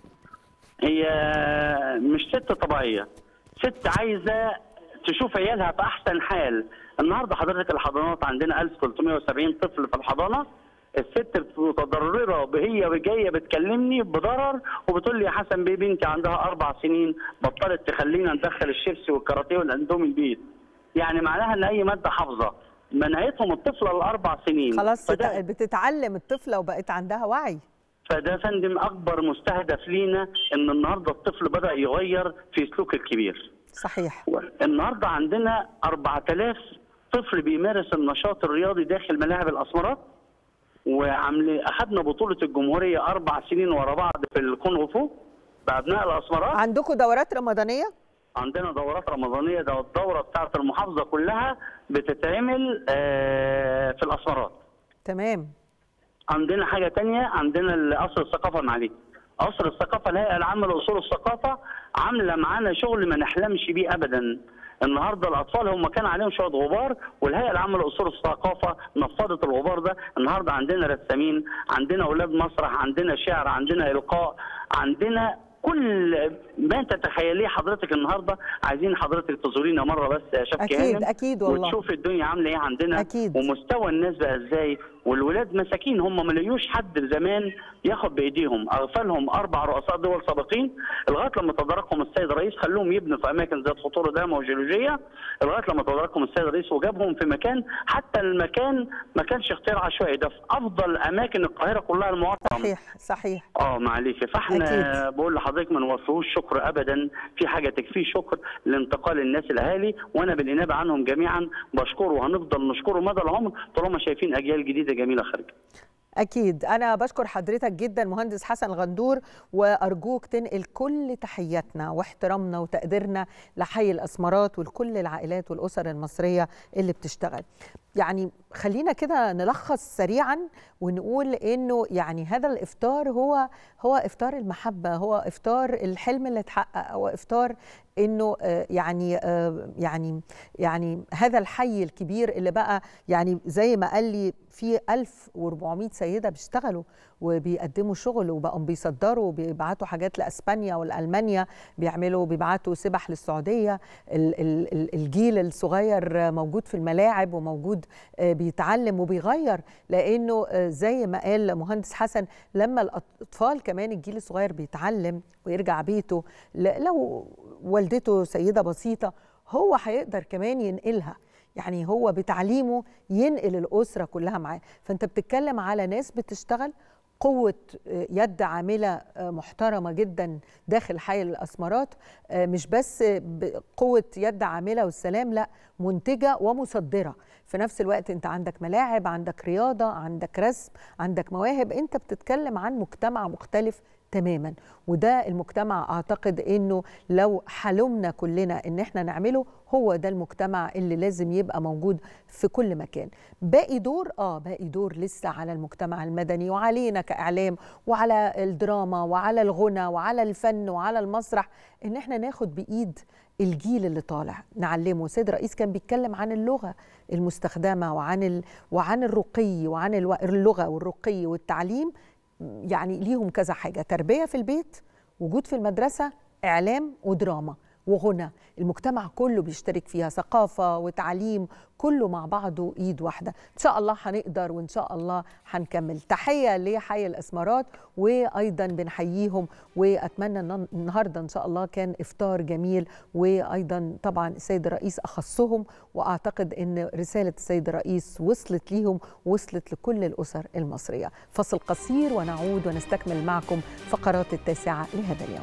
هي مش ست طبيعيه ست عايزه تشوف عيالها في احسن حال النهارده حضرتك الحضانات عندنا 1370 طفل في الحضانه الست متضرره وهي وجايه بتكلمني بضرر وبتقول لي يا حسن بيه بنتي عندها اربع سنين بطلت تخلينا ندخل الشيبسي والكاراتيه والاندومي البيت يعني معناها ان اي ماده حافظه منعتهم الطفله لاربع سنين خلاص فده بتتعلم الطفله وبقت عندها وعي فده فندم اكبر مستهدف لينا ان النهارده الطفل بدا يغير في سلوك الكبير صحيح النهارده عندنا 4000 طفل بيمارس النشاط الرياضي داخل ملاعب الاسمرات وعمل اخذنا بطوله الجمهوريه اربع سنين ورا بعض في الكونغ فو بابناء الاسمرات عندكم دورات رمضانيه؟ عندنا دورات رمضانيه ده الدوره بتاعت المحافظه كلها بتتعمل آه، في الاسمرات تمام عندنا حاجه تانية عندنا قصر الثقافه معليه قصر الثقافه الهيئه العامه لاصول الثقافه عامله معانا شغل ما نحلمش بيه ابدا النهارده الاطفال هم كان عليهم شويه غبار والهيئه العامه لاصول الثقافه نفضت الغبار ده النهارده عندنا رسامين عندنا اولاد مسرح عندنا شعر عندنا القاء عندنا كل ما تتخيليه حضرتك النهارده عايزين حضرتك تزورينا مره بس يا شبكه اكيد هانم اكيد والله وتشوف الدنيا عامله ايه عندنا أكيد. ومستوى الناس بقى ازاي والولاد مساكين هم ما لقيوش حد زمان ياخد بايديهم اغفلهم اربع رؤساء دول سابقين لغايه لما تداركهم السيد الرئيس خلوهم يبنوا في اماكن ذات خطوره دائمه وجيولوجيه لغايه لما تداركهم السيد الرئيس وجابهم في مكان حتى المكان ما كانش اختيار عشوائي ده في افضل اماكن القاهره كلها المعظم صحيح صحيح اه معلش فاحنا أكيد. بقول لحضرتك ما نوفيهوش شكر ابدا في حاجه تكفيه شكر لانتقال الناس الاهالي وانا بالانابه عنهم جميعا بشكره وهنفضل نشكره مدى العمر طالما شايفين اجيال جديده جميله خارجه أكيد أنا بشكر حضرتك جدا مهندس حسن الغندور وأرجوك تنقل كل تحياتنا واحترامنا وتقديرنا لحي الأسمرات ولكل العائلات والأسر المصرية اللي بتشتغل يعني خلينا كده نلخص سريعا ونقول انه يعني هذا الافطار هو هو افطار المحبه هو افطار الحلم اللي اتحقق هو افطار انه آه، يعني آه، يعني يعني هذا الحي الكبير اللي بقى يعني زي ما قال لي في 1400 سيده بيشتغلوا وبيقدموا شغل وبقوا بيصدروا وبيبعتوا حاجات لاسبانيا والالمانيا بيعملوا بيبعتوا سبح للسعوديه ال- ال- ال- الجيل الصغير موجود في الملاعب وموجود آه، بيتعلم وبيغير لانه آه، زي ما قال مهندس حسن لما الاطفال كمان الجيل الصغير بيتعلم ويرجع بيته ل- لو والدته سيده بسيطه هو هيقدر كمان ينقلها يعني هو بتعليمه ينقل الأسرة كلها معاه فأنت بتتكلم على ناس بتشتغل قوة آه، يد عاملة آه، محترمة جدا داخل حي الأسمرات آه، مش بس ب- قوة يد عاملة والسلام لا منتجة ومصدرة في نفس الوقت انت عندك ملاعب عندك رياضة عندك رسم عندك مواهب انت بتتكلم عن مجتمع مختلف تماما وده المجتمع اعتقد انه لو حلمنا كلنا ان احنا نعمله هو ده المجتمع اللي لازم يبقى موجود في كل مكان باقي دور اه باقي دور لسه على المجتمع المدني وعلينا كاعلام وعلى الدراما وعلى الغنى وعلى الفن وعلى المسرح ان احنا ناخد بايد الجيل اللي طالع نعلمه سيد رئيس كان بيتكلم عن اللغه المستخدمه وعن ال... وعن الرقي وعن الو... اللغه والرقي والتعليم يعني ليهم كذا حاجه تربيه في البيت وجود في المدرسه اعلام ودراما وغنى المجتمع كله بيشترك فيها ثقافه وتعليم كله مع بعضه ايد واحده ان شاء الله هنقدر وان شاء الله هنكمل تحيه لحي الاسمرات وايضا بنحييهم واتمنى ان النهارده ان شاء الله كان افطار جميل وايضا طبعا السيد الرئيس اخصهم واعتقد ان رساله السيد الرئيس وصلت ليهم وصلت لكل الاسر المصريه فصل قصير ونعود ونستكمل معكم فقرات التاسعه لهذا اليوم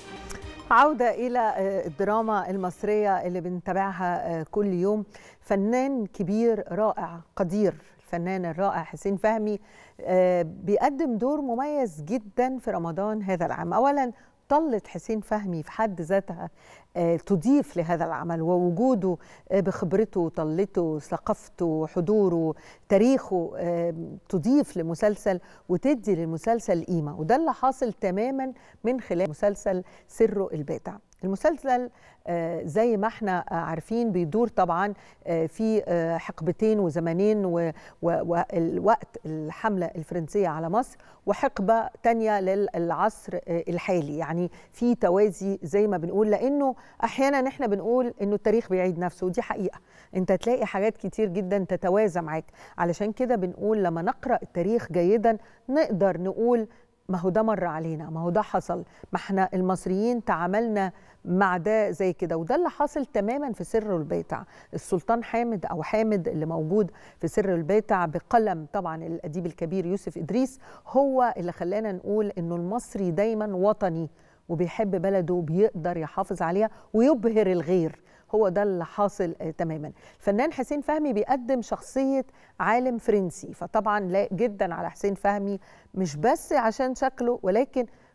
عودة إلى آه، الدراما المصرية اللي بنتابعها آه، كل يوم فنان كبير رائع قدير الفنان الرائع حسين فهمي آه، بيقدم دور مميز جدا في رمضان هذا العام أولا طلت حسين فهمي في حد ذاتها آه، تضيف لهذا العمل ووجوده آه، بخبرته طلته ثقافته حضوره تاريخه آه، تضيف لمسلسل وتدي للمسلسل قيمة وده اللي حاصل تماما من خلال مسلسل سره الباتع المسلسل آه، زي ما احنا آه، عارفين بيدور طبعا آه، في آه، حقبتين وزمنين و- و- والوقت الحملة الفرنسية على مصر وحقبة تانية للعصر آه، الحالي يعني في توازي زي ما بنقول لأنه أحيانا احنا بنقول أنه التاريخ بيعيد نفسه ودي حقيقة انت تلاقي حاجات كتير جدا تتوازى معاك علشان كده بنقول لما نقرأ التاريخ جيدا نقدر نقول ما هو ده مر علينا ما هو ده حصل ما احنا المصريين تعاملنا مع ده زي كده وده اللي حاصل تماما في سر البيتع السلطان حامد او حامد اللي موجود في سر البيتع بقلم طبعا الاديب الكبير يوسف ادريس هو اللي خلانا نقول انه المصري دايما وطني وبيحب بلده وبيقدر يحافظ عليها ويبهر الغير هو ده اللي حاصل آه، تماما الفنان حسين فهمي بيقدم شخصية عالم فرنسي فطبعا لا جدا على حسين فهمي مش بس عشان شكله ولكن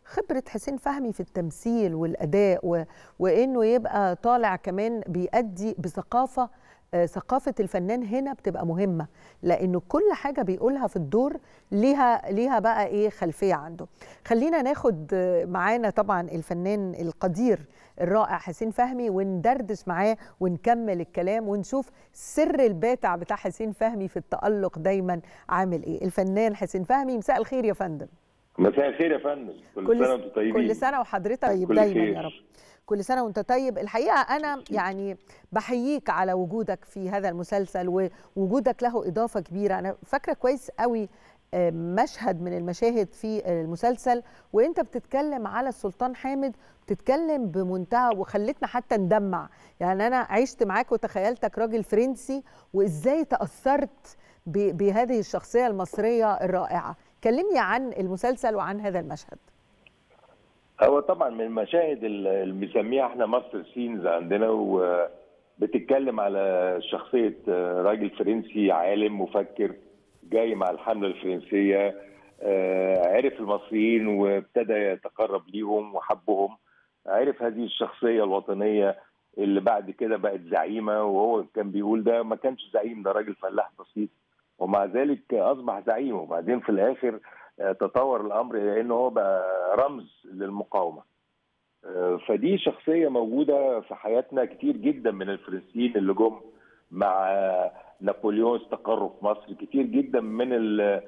خبره حسين فهمي في التمثيل والاداء و... وانه يبقى طالع كمان بيأدي بثقافه ثقافة الفنان هنا بتبقى مهمة لأنه كل حاجة بيقولها في الدور ليها ليها بقى إيه خلفية عنده خلينا ناخد معانا طبعا الفنان القدير الرائع حسين فهمي وندردش معاه ونكمل الكلام ونشوف سر الباتع بتاع حسين فهمي في التألق دايما عامل إيه الفنان حسين فهمي مساء الخير يا فندم مساء الخير يا فندم كل, كل سنة وانتم طيبين كل سنة وحضرتك طيب دايما يا رب كل سنه وانت طيب الحقيقه انا يعني بحييك على وجودك في هذا المسلسل ووجودك له اضافه كبيره انا فاكره كويس قوي مشهد من المشاهد في المسلسل وانت بتتكلم على السلطان حامد بتتكلم بمنتهى وخلتنا حتى ندمع يعني انا عشت معاك وتخيلتك راجل فرنسي وازاي تاثرت بهذه الشخصيه المصريه الرائعه كلمني عن المسلسل وعن هذا المشهد هو طبعا من المشاهد اللي بنسميها احنا ماستر سينز عندنا وبتتكلم على شخصيه راجل فرنسي عالم مفكر جاي مع الحمله الفرنسيه عرف المصريين وابتدى يتقرب ليهم وحبهم عرف هذه الشخصيه الوطنيه اللي بعد كده بقت زعيمه وهو كان بيقول ده ما كانش زعيم ده راجل فلاح بسيط ومع ذلك اصبح زعيم وبعدين في الاخر تطور الامر الى انه هو بقى رمز للمقاومه. فدي شخصيه موجوده في حياتنا كتير جدا من الفرنسيين اللي جم مع نابليون استقروا في مصر كتير جدا من ال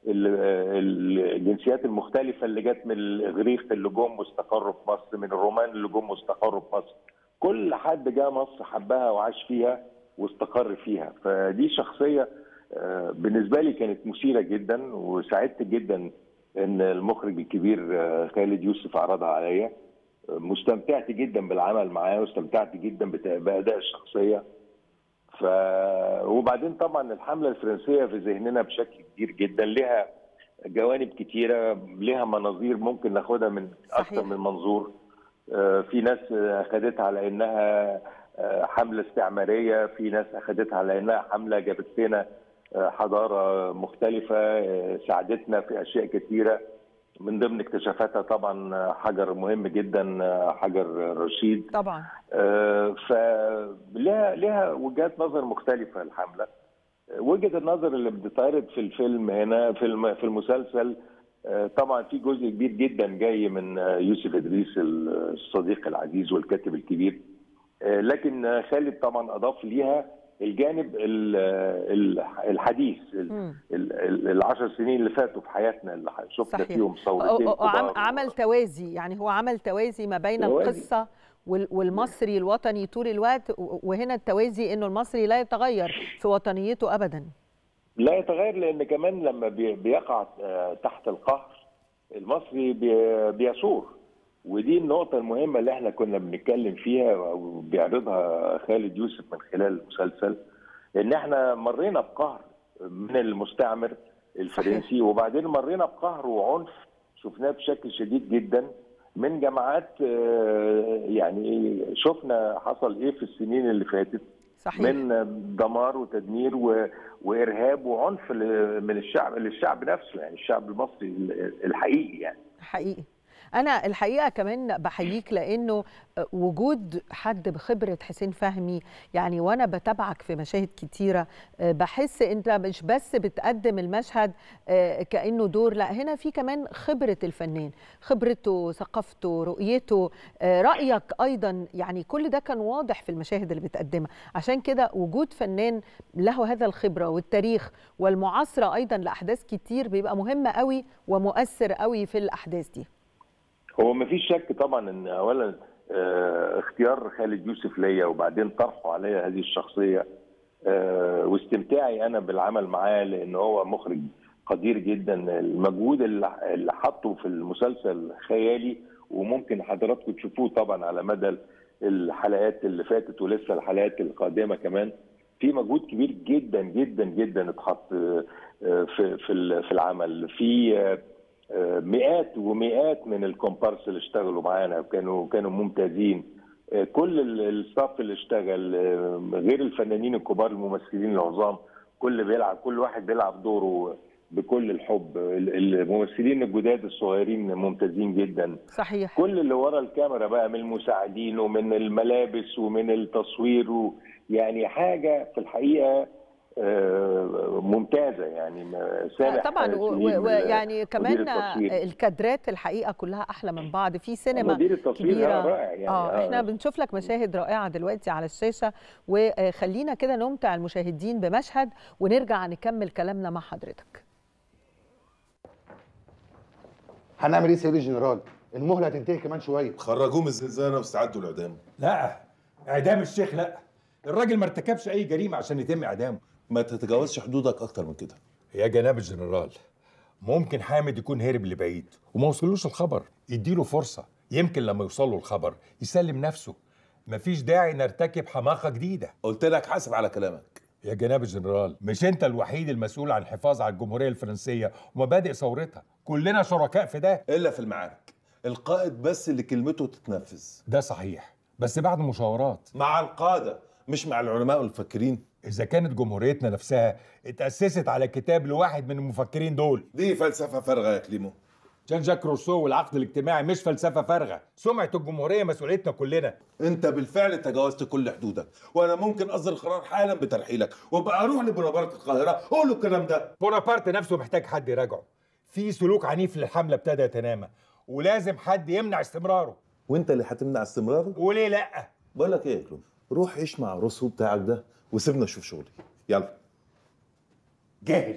الجنسيات المختلفة اللي جت من الإغريق اللي جم واستقروا في مصر من الرومان اللي جم واستقروا في مصر كل حد جاء مصر حبها وعاش فيها واستقر فيها فدي شخصية بالنسبه لي كانت مثيره جدا وسعدت جدا ان المخرج الكبير خالد يوسف عرضها عليا مستمتعت جدا بالعمل معاه واستمتعت جدا باداء الشخصيه ف وبعدين طبعا الحمله الفرنسيه في ذهننا بشكل كبير جدا لها جوانب كتيره لها مناظير ممكن ناخدها من اكثر من منظور في ناس اخذتها على انها حمله استعماريه في ناس اخذتها على انها حمله جابت لنا حضاره مختلفه ساعدتنا في اشياء كثيره من ضمن اكتشافاتها طبعا حجر مهم جدا حجر رشيد طبعا فلها لها وجهات نظر مختلفه الحمله وجهه النظر اللي بتتعرض في الفيلم هنا في في المسلسل طبعا في جزء كبير جدا جاي من يوسف ادريس الصديق العزيز والكاتب الكبير لكن خالد طبعا اضاف ليها الجانب الحديث العشر سنين اللي فاتوا في حياتنا اللي شفنا صحيح. فيهم صورتين عمل توازي يعني هو عمل توازي ما بين توازي. القصه والمصري الوطني طول الوقت وهنا التوازي انه المصري لا يتغير في وطنيته ابدا لا يتغير لان كمان لما بيقع تحت القهر المصري بيثور ودي النقطة المهمة اللي احنا كنا بنتكلم فيها وبيعرضها خالد يوسف من خلال المسلسل ان احنا مرينا بقهر من المستعمر الفرنسي صحيح. وبعدين مرينا بقهر وعنف شفناه بشكل شديد جدا من جماعات يعني شفنا حصل ايه في السنين اللي فاتت صحيح. من دمار وتدمير و... وارهاب وعنف من الشعب للشعب نفسه يعني الشعب المصري الحقيقي يعني حقيقي انا الحقيقه كمان بحييك لانه وجود حد بخبره حسين فهمي يعني وانا بتابعك في مشاهد كتيره بحس انت مش بس بتقدم المشهد كانه دور لا هنا في كمان خبره الفنان خبرته ثقافته رؤيته رايك ايضا يعني كل ده كان واضح في المشاهد اللي بتقدمها عشان كده وجود فنان له هذا الخبره والتاريخ والمعاصره ايضا لاحداث كتير بيبقى مهم قوي ومؤثر قوي في الاحداث دي هو ما فيش شك طبعا ان اولا اه اختيار خالد يوسف ليا وبعدين طرحه عليا هذه الشخصيه اه واستمتاعي انا بالعمل معاه لان هو مخرج قدير جدا المجهود اللي حطه في المسلسل خيالي وممكن حضراتكم تشوفوه طبعا على مدى الحلقات اللي فاتت ولسه الحلقات القادمه كمان في مجهود كبير جدا جدا جدا اتحط في في العمل في مئات ومئات من الكومبارس اللي اشتغلوا معانا كانوا كانوا ممتازين كل الستاف اللي اشتغل غير الفنانين الكبار الممثلين العظام كل بيلعب كل واحد بيلعب دوره بكل الحب الممثلين الجداد الصغيرين ممتازين جدا صحيح كل اللي ورا الكاميرا بقى من المساعدين ومن الملابس ومن التصوير و يعني حاجه في الحقيقه آه، ممتازه يعني سامح طبعا ويعني كمان الكادرات الحقيقه كلها احلى من بعض في سينما مدير التصوير كبيره رائع يعني اه احنا بنشوف لك مشاهد رائعه دلوقتي على الشاشه وخلينا كده نمتع المشاهدين بمشهد ونرجع نكمل كلامنا مع حضرتك هنعمل ايه سيدي الجنرال المهله هتنتهي كمان شويه خرجوه من الزنزانه واستعدوا لاعدامه لا اعدام الشيخ لا الراجل ما ارتكبش اي جريمه عشان يتم اعدامه ما تتجاوزش حدودك اكتر من كده يا جناب الجنرال ممكن حامد يكون هرب لبعيد وما وصلوش الخبر يديله فرصه يمكن لما يوصل له الخبر يسلم نفسه مفيش داعي نرتكب حماقه جديده قلت لك حاسب على كلامك يا جناب الجنرال مش انت الوحيد المسؤول عن الحفاظ على الجمهوريه الفرنسيه ومبادئ ثورتها كلنا شركاء في ده الا في المعارك القائد بس اللي كلمته تتنفذ ده صحيح بس بعد مشاورات مع القاده مش مع العلماء والمفكرين اذا كانت جمهوريتنا نفسها اتاسست على كتاب لواحد من المفكرين دول دي فلسفه فارغه يا كليمو جان جاك روسو والعقد الاجتماعي مش فلسفه فارغه سمعه الجمهوريه مسؤوليتنا كلنا انت بالفعل تجاوزت كل حدودك وانا ممكن اصدر قرار حالا بترحيلك وابقى اروح لبونابرت القاهره اقول له الكلام ده بونابرت نفسه محتاج حد يراجعه في سلوك عنيف للحمله ابتدى يتنامى ولازم حد يمنع استمراره وانت اللي هتمنع استمراره وليه لا بقول لك ايه يا كلوم روح عيش مع روسو بتاعك ده وسيبنا نشوف شغلي يلا جاهل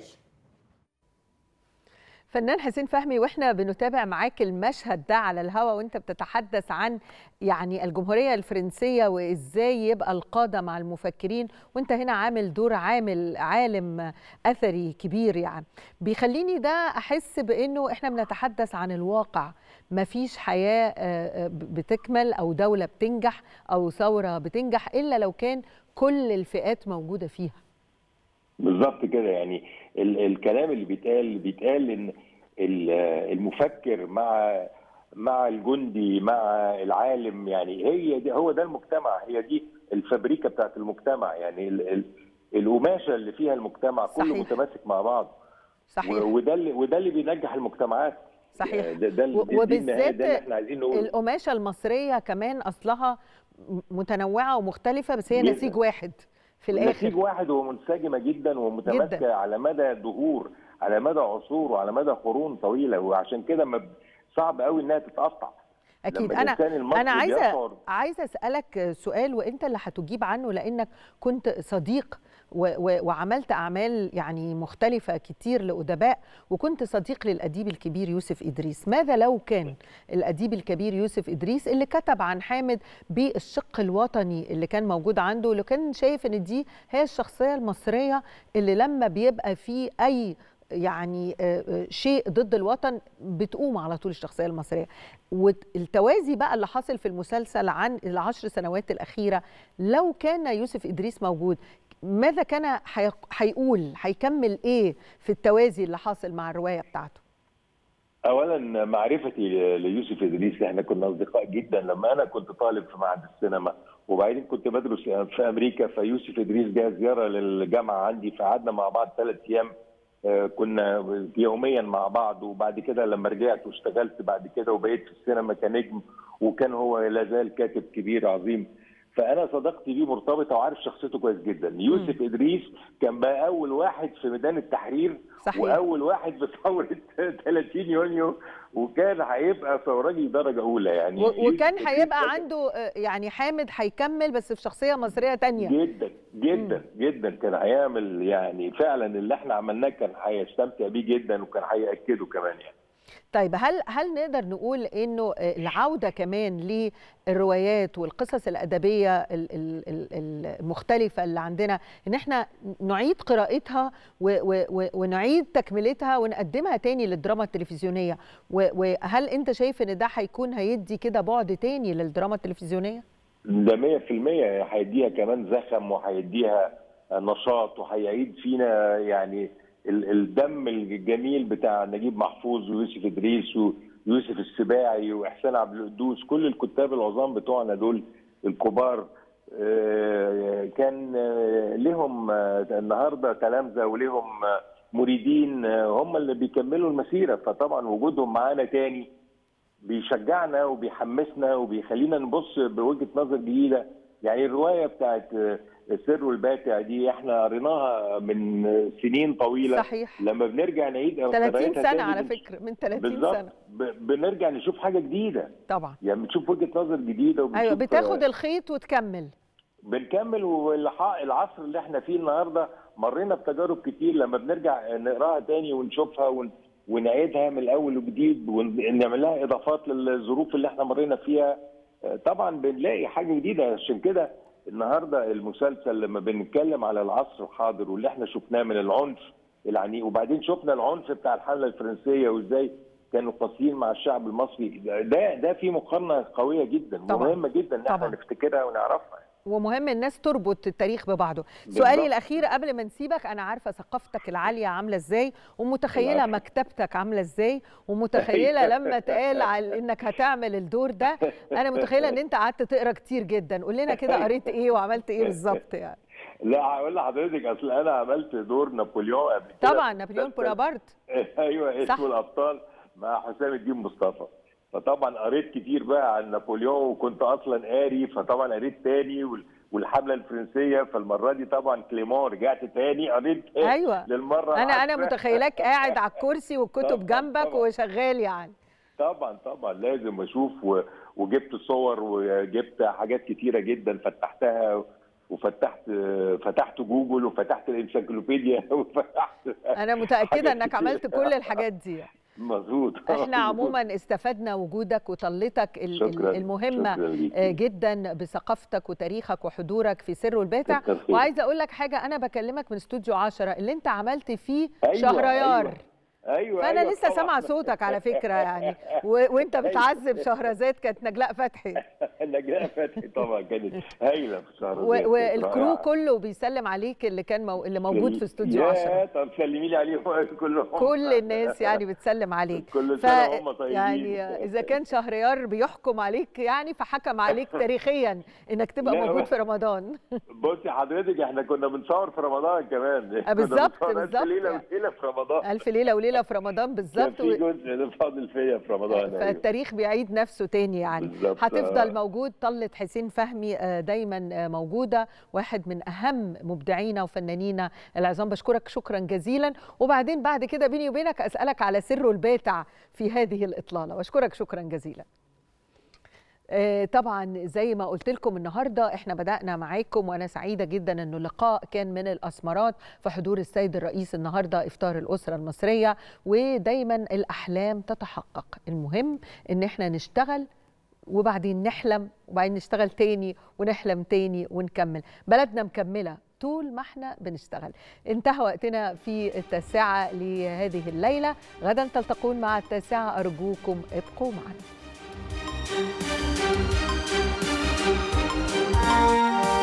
فنان حسين فهمي واحنا بنتابع معاك المشهد ده على الهوا وانت بتتحدث عن يعني الجمهوريه الفرنسيه وازاي يبقى القاده مع المفكرين وانت هنا عامل دور عامل عالم اثري كبير يعني بيخليني ده احس بانه احنا بنتحدث عن الواقع ما فيش حياه بتكمل او دوله بتنجح او ثوره بتنجح الا لو كان كل الفئات موجوده فيها بالظبط كده يعني ال الكلام اللي بيتقال بيتقال ان المفكر مع مع الجندي مع العالم يعني هي دي هو ده المجتمع هي دي الفابريكا بتاعت المجتمع يعني ال ال القماشه اللي فيها المجتمع كله صحيح. متماسك مع بعض صحيح وده اللي وده اللي بينجح المجتمعات صحيح ده ده وبالذات ده اللي احنا عايزين نقوله القماشه المصريه كمان اصلها متنوعه ومختلفه بس هي جداً. نسيج واحد في نسيج الاخر واحد ومنسجمه جدا ومتماسكه جداً. على مدى دهور على مدى عصور وعلى مدى قرون طويله وعشان كده ما صعب قوي انها تتقطع اكيد لما انا الإنسان المصري انا عايزه بيشعر- عايزه اسالك سؤال وانت اللي هتجيب عنه لانك كنت صديق و و وعملت اعمال يعني مختلفه كتير لادباء وكنت صديق للاديب الكبير يوسف ادريس ماذا لو كان الاديب الكبير يوسف ادريس اللي كتب عن حامد بالشق الوطني اللي كان موجود عنده اللي كان شايف ان دي هي الشخصيه المصريه اللي لما بيبقى في اي يعني آه، آه، شيء ضد الوطن بتقوم على طول الشخصيه المصريه والتوازي بقى اللي حاصل في المسلسل عن العشر سنوات الاخيره لو كان يوسف ادريس موجود ماذا كان هيق- هيقول هيكمل ايه في التوازي اللي حاصل مع الروايه بتاعته اولا معرفتي ليوسف ادريس احنا كنا اصدقاء جدا لما انا كنت طالب في معهد السينما وبعدين كنت بدرس في امريكا فيوسف ادريس جاء زياره للجامعه عندي فقعدنا مع بعض ثلاث ايام آه، كنا يوميا مع بعض وبعد كده لما رجعت واشتغلت بعد كده وبقيت في السينما كنجم وكان هو لا زال كاتب كبير عظيم فانا صداقتي بيه مرتبطه وعارف شخصيته كويس جدا يوسف ادريس كان بقى اول واحد في ميدان التحرير صحيح. واول واحد في ثوره 30 يونيو وكان هيبقى ثورجي درجه اولى يعني و- وكان يوسف هيبقى إدريس عنده آه، يعني حامد هيكمل بس في شخصيه مصريه تانية جدا جدا جدا كان هيعمل يعني فعلا اللي احنا عملناه كان هيستمتع بيه جدا وكان هياكده كمان يعني طيب هل هل نقدر نقول انه العوده كمان للروايات والقصص الادبيه ال- ال- ال- المختلفه اللي عندنا ان احنا نعيد قراءتها و- و- و- ونعيد تكملتها ونقدمها تاني للدراما التلفزيونيه و- وهل انت شايف ان ده هيكون هيدي كده بعد تاني للدراما التلفزيونيه؟ ده 100% هيديها كمان زخم وهيديها نشاط وهيعيد فينا يعني ال- الدم الجميل بتاع نجيب محفوظ ويوسف ادريس ويوسف السباعي واحسان عبد القدوس كل الكتاب العظام بتوعنا دول الكبار آه، كان آه، لهم آه، النهارده تلامذه ولهم آه، مريدين آه، هم اللي بيكملوا المسيره فطبعا وجودهم معانا تاني بيشجعنا وبيحمسنا وبيخلينا نبص بوجهه نظر جديده يعني الروايه بتاعت آه، السر والباتع دي احنا قريناها من سنين طويله صحيح لما بنرجع نعيد 30 قراءتها سنه تاني على بن- فكره من 30 بالظبط سنه ب- بنرجع نشوف حاجه جديده طبعا يعني بنشوف وجهه نظر جديده وبنشوف ايوه بتاخد آه، الخيط وتكمل بنكمل والح- العصر اللي احنا فيه النهارده مرينا بتجارب كتير لما بنرجع نقراها تاني ونشوفها ون... ونعيدها من الاول وجديد ونعمل لها اضافات للظروف اللي احنا مرينا فيها آه، طبعا بنلاقي حاجه جديده عشان كده النهارده المسلسل لما بنتكلم على العصر الحاضر واللي احنا شفناه من العنف العنيف وبعدين شفنا العنف بتاع الحمله الفرنسيه وازاي كانوا قاسيين مع الشعب المصري ده ده في مقارنه قويه جدا طبعاً. ومهمه جدا ان احنا طبعاً. نفتكرها ونعرفها ومهم الناس تربط التاريخ ببعضه بالظبط. سؤالي الاخير قبل ما نسيبك انا عارفه ثقافتك العاليه عامله ازاي ومتخيله العفو. مكتبتك عامله ازاي ومتخيله لما اتقال على انك هتعمل الدور ده انا متخيله ان انت قعدت تقرا كتير جدا قول لنا كده قريت ايه وعملت ايه بالظبط يعني لا هقول لحضرتك اصل انا عملت دور نابليون قبل كده طبعا في نابليون مسلسل- بونابرت ايوه صح. اسمه الابطال مع حسام الدين مصطفى فطبعا قريت كتير بقى عن نابليون وكنت اصلا قاري فطبعا قريت تاني وال- والحمله الفرنسيه فالمره دي طبعا كليمون رجعت تاني قريت تاني ايوه للمره انا انا العاشرة. متخيلاك قاعد على الكرسي والكتب طبعاً، جنبك طبعاً. وشغال يعني طبعا طبعا لازم اشوف و... وجبت صور وجبت حاجات كتيره جدا فتحتها وفتحت فتحت جوجل وفتحت الانسيكلوبيديا وفتحت انا متاكده حاجات انك كتير. عملت كل الحاجات دي مظبوط احنا عموما استفدنا وجودك وطلتك ال- ال- شكراً. المهمه شكراً ليكي. آه، جدا بثقافتك وتاريخك وحضورك في سر والباتع كتر خير. وعايزه اقول لك حاجه انا بكلمك من استوديو 10 اللي انت عملت فيه أيوة، شهريار أيوة. ايوه فانا أيوة لسه طبعاً. سامعه صوتك على فكره يعني و... وانت بتعذب شهرزاد كانت نجلاء فتحي نجلاء فتحي طبعا كانت هايله في شهر و... والكرو كله بيسلم عليك اللي كان مو... اللي موجود في استوديو يا 10 طب سلمي لي عليهم كلهم كل الناس يعني بتسلم عليك كل سنه وهم طيبين يعني اذا كان شهريار بيحكم عليك يعني فحكم عليك تاريخيا انك تبقى لا، موجود هو- في رمضان بصي حضرتك احنا كنا بنصور في رمضان كمان كنا بالظبط، بنصور ألف بالظبط. ليله وليله في رمضان الف ليله وليله في رمضان كان بالظبط في و... جزء فاضل فيا في رمضان أيوة. فالتاريخ بيعيد نفسه تاني يعني بالظبط، هتفضل آه. موجود طلة حسين فهمي آه، دايما آه، موجودة واحد من أهم مبدعينا وفنانينا العظام بشكرك شكرا جزيلا وبعدين بعد كده بيني وبينك أسألك على سره الباتع في هذه الإطلالة واشكرك شكرا جزيلا آه، طبعا زي ما قلت لكم النهارده احنا بدانا معاكم وانا سعيده جدا انه اللقاء كان من الاسمرات في حضور السيد الرئيس النهارده افطار الاسره المصريه ودايما الاحلام تتحقق المهم ان احنا نشتغل وبعدين نحلم وبعدين نشتغل تاني ونحلم تاني ونكمل بلدنا مكمله طول ما احنا بنشتغل انتهى وقتنا في التاسعه لهذه الليله غدا تلتقون مع التاسعه ارجوكم ابقوا معنا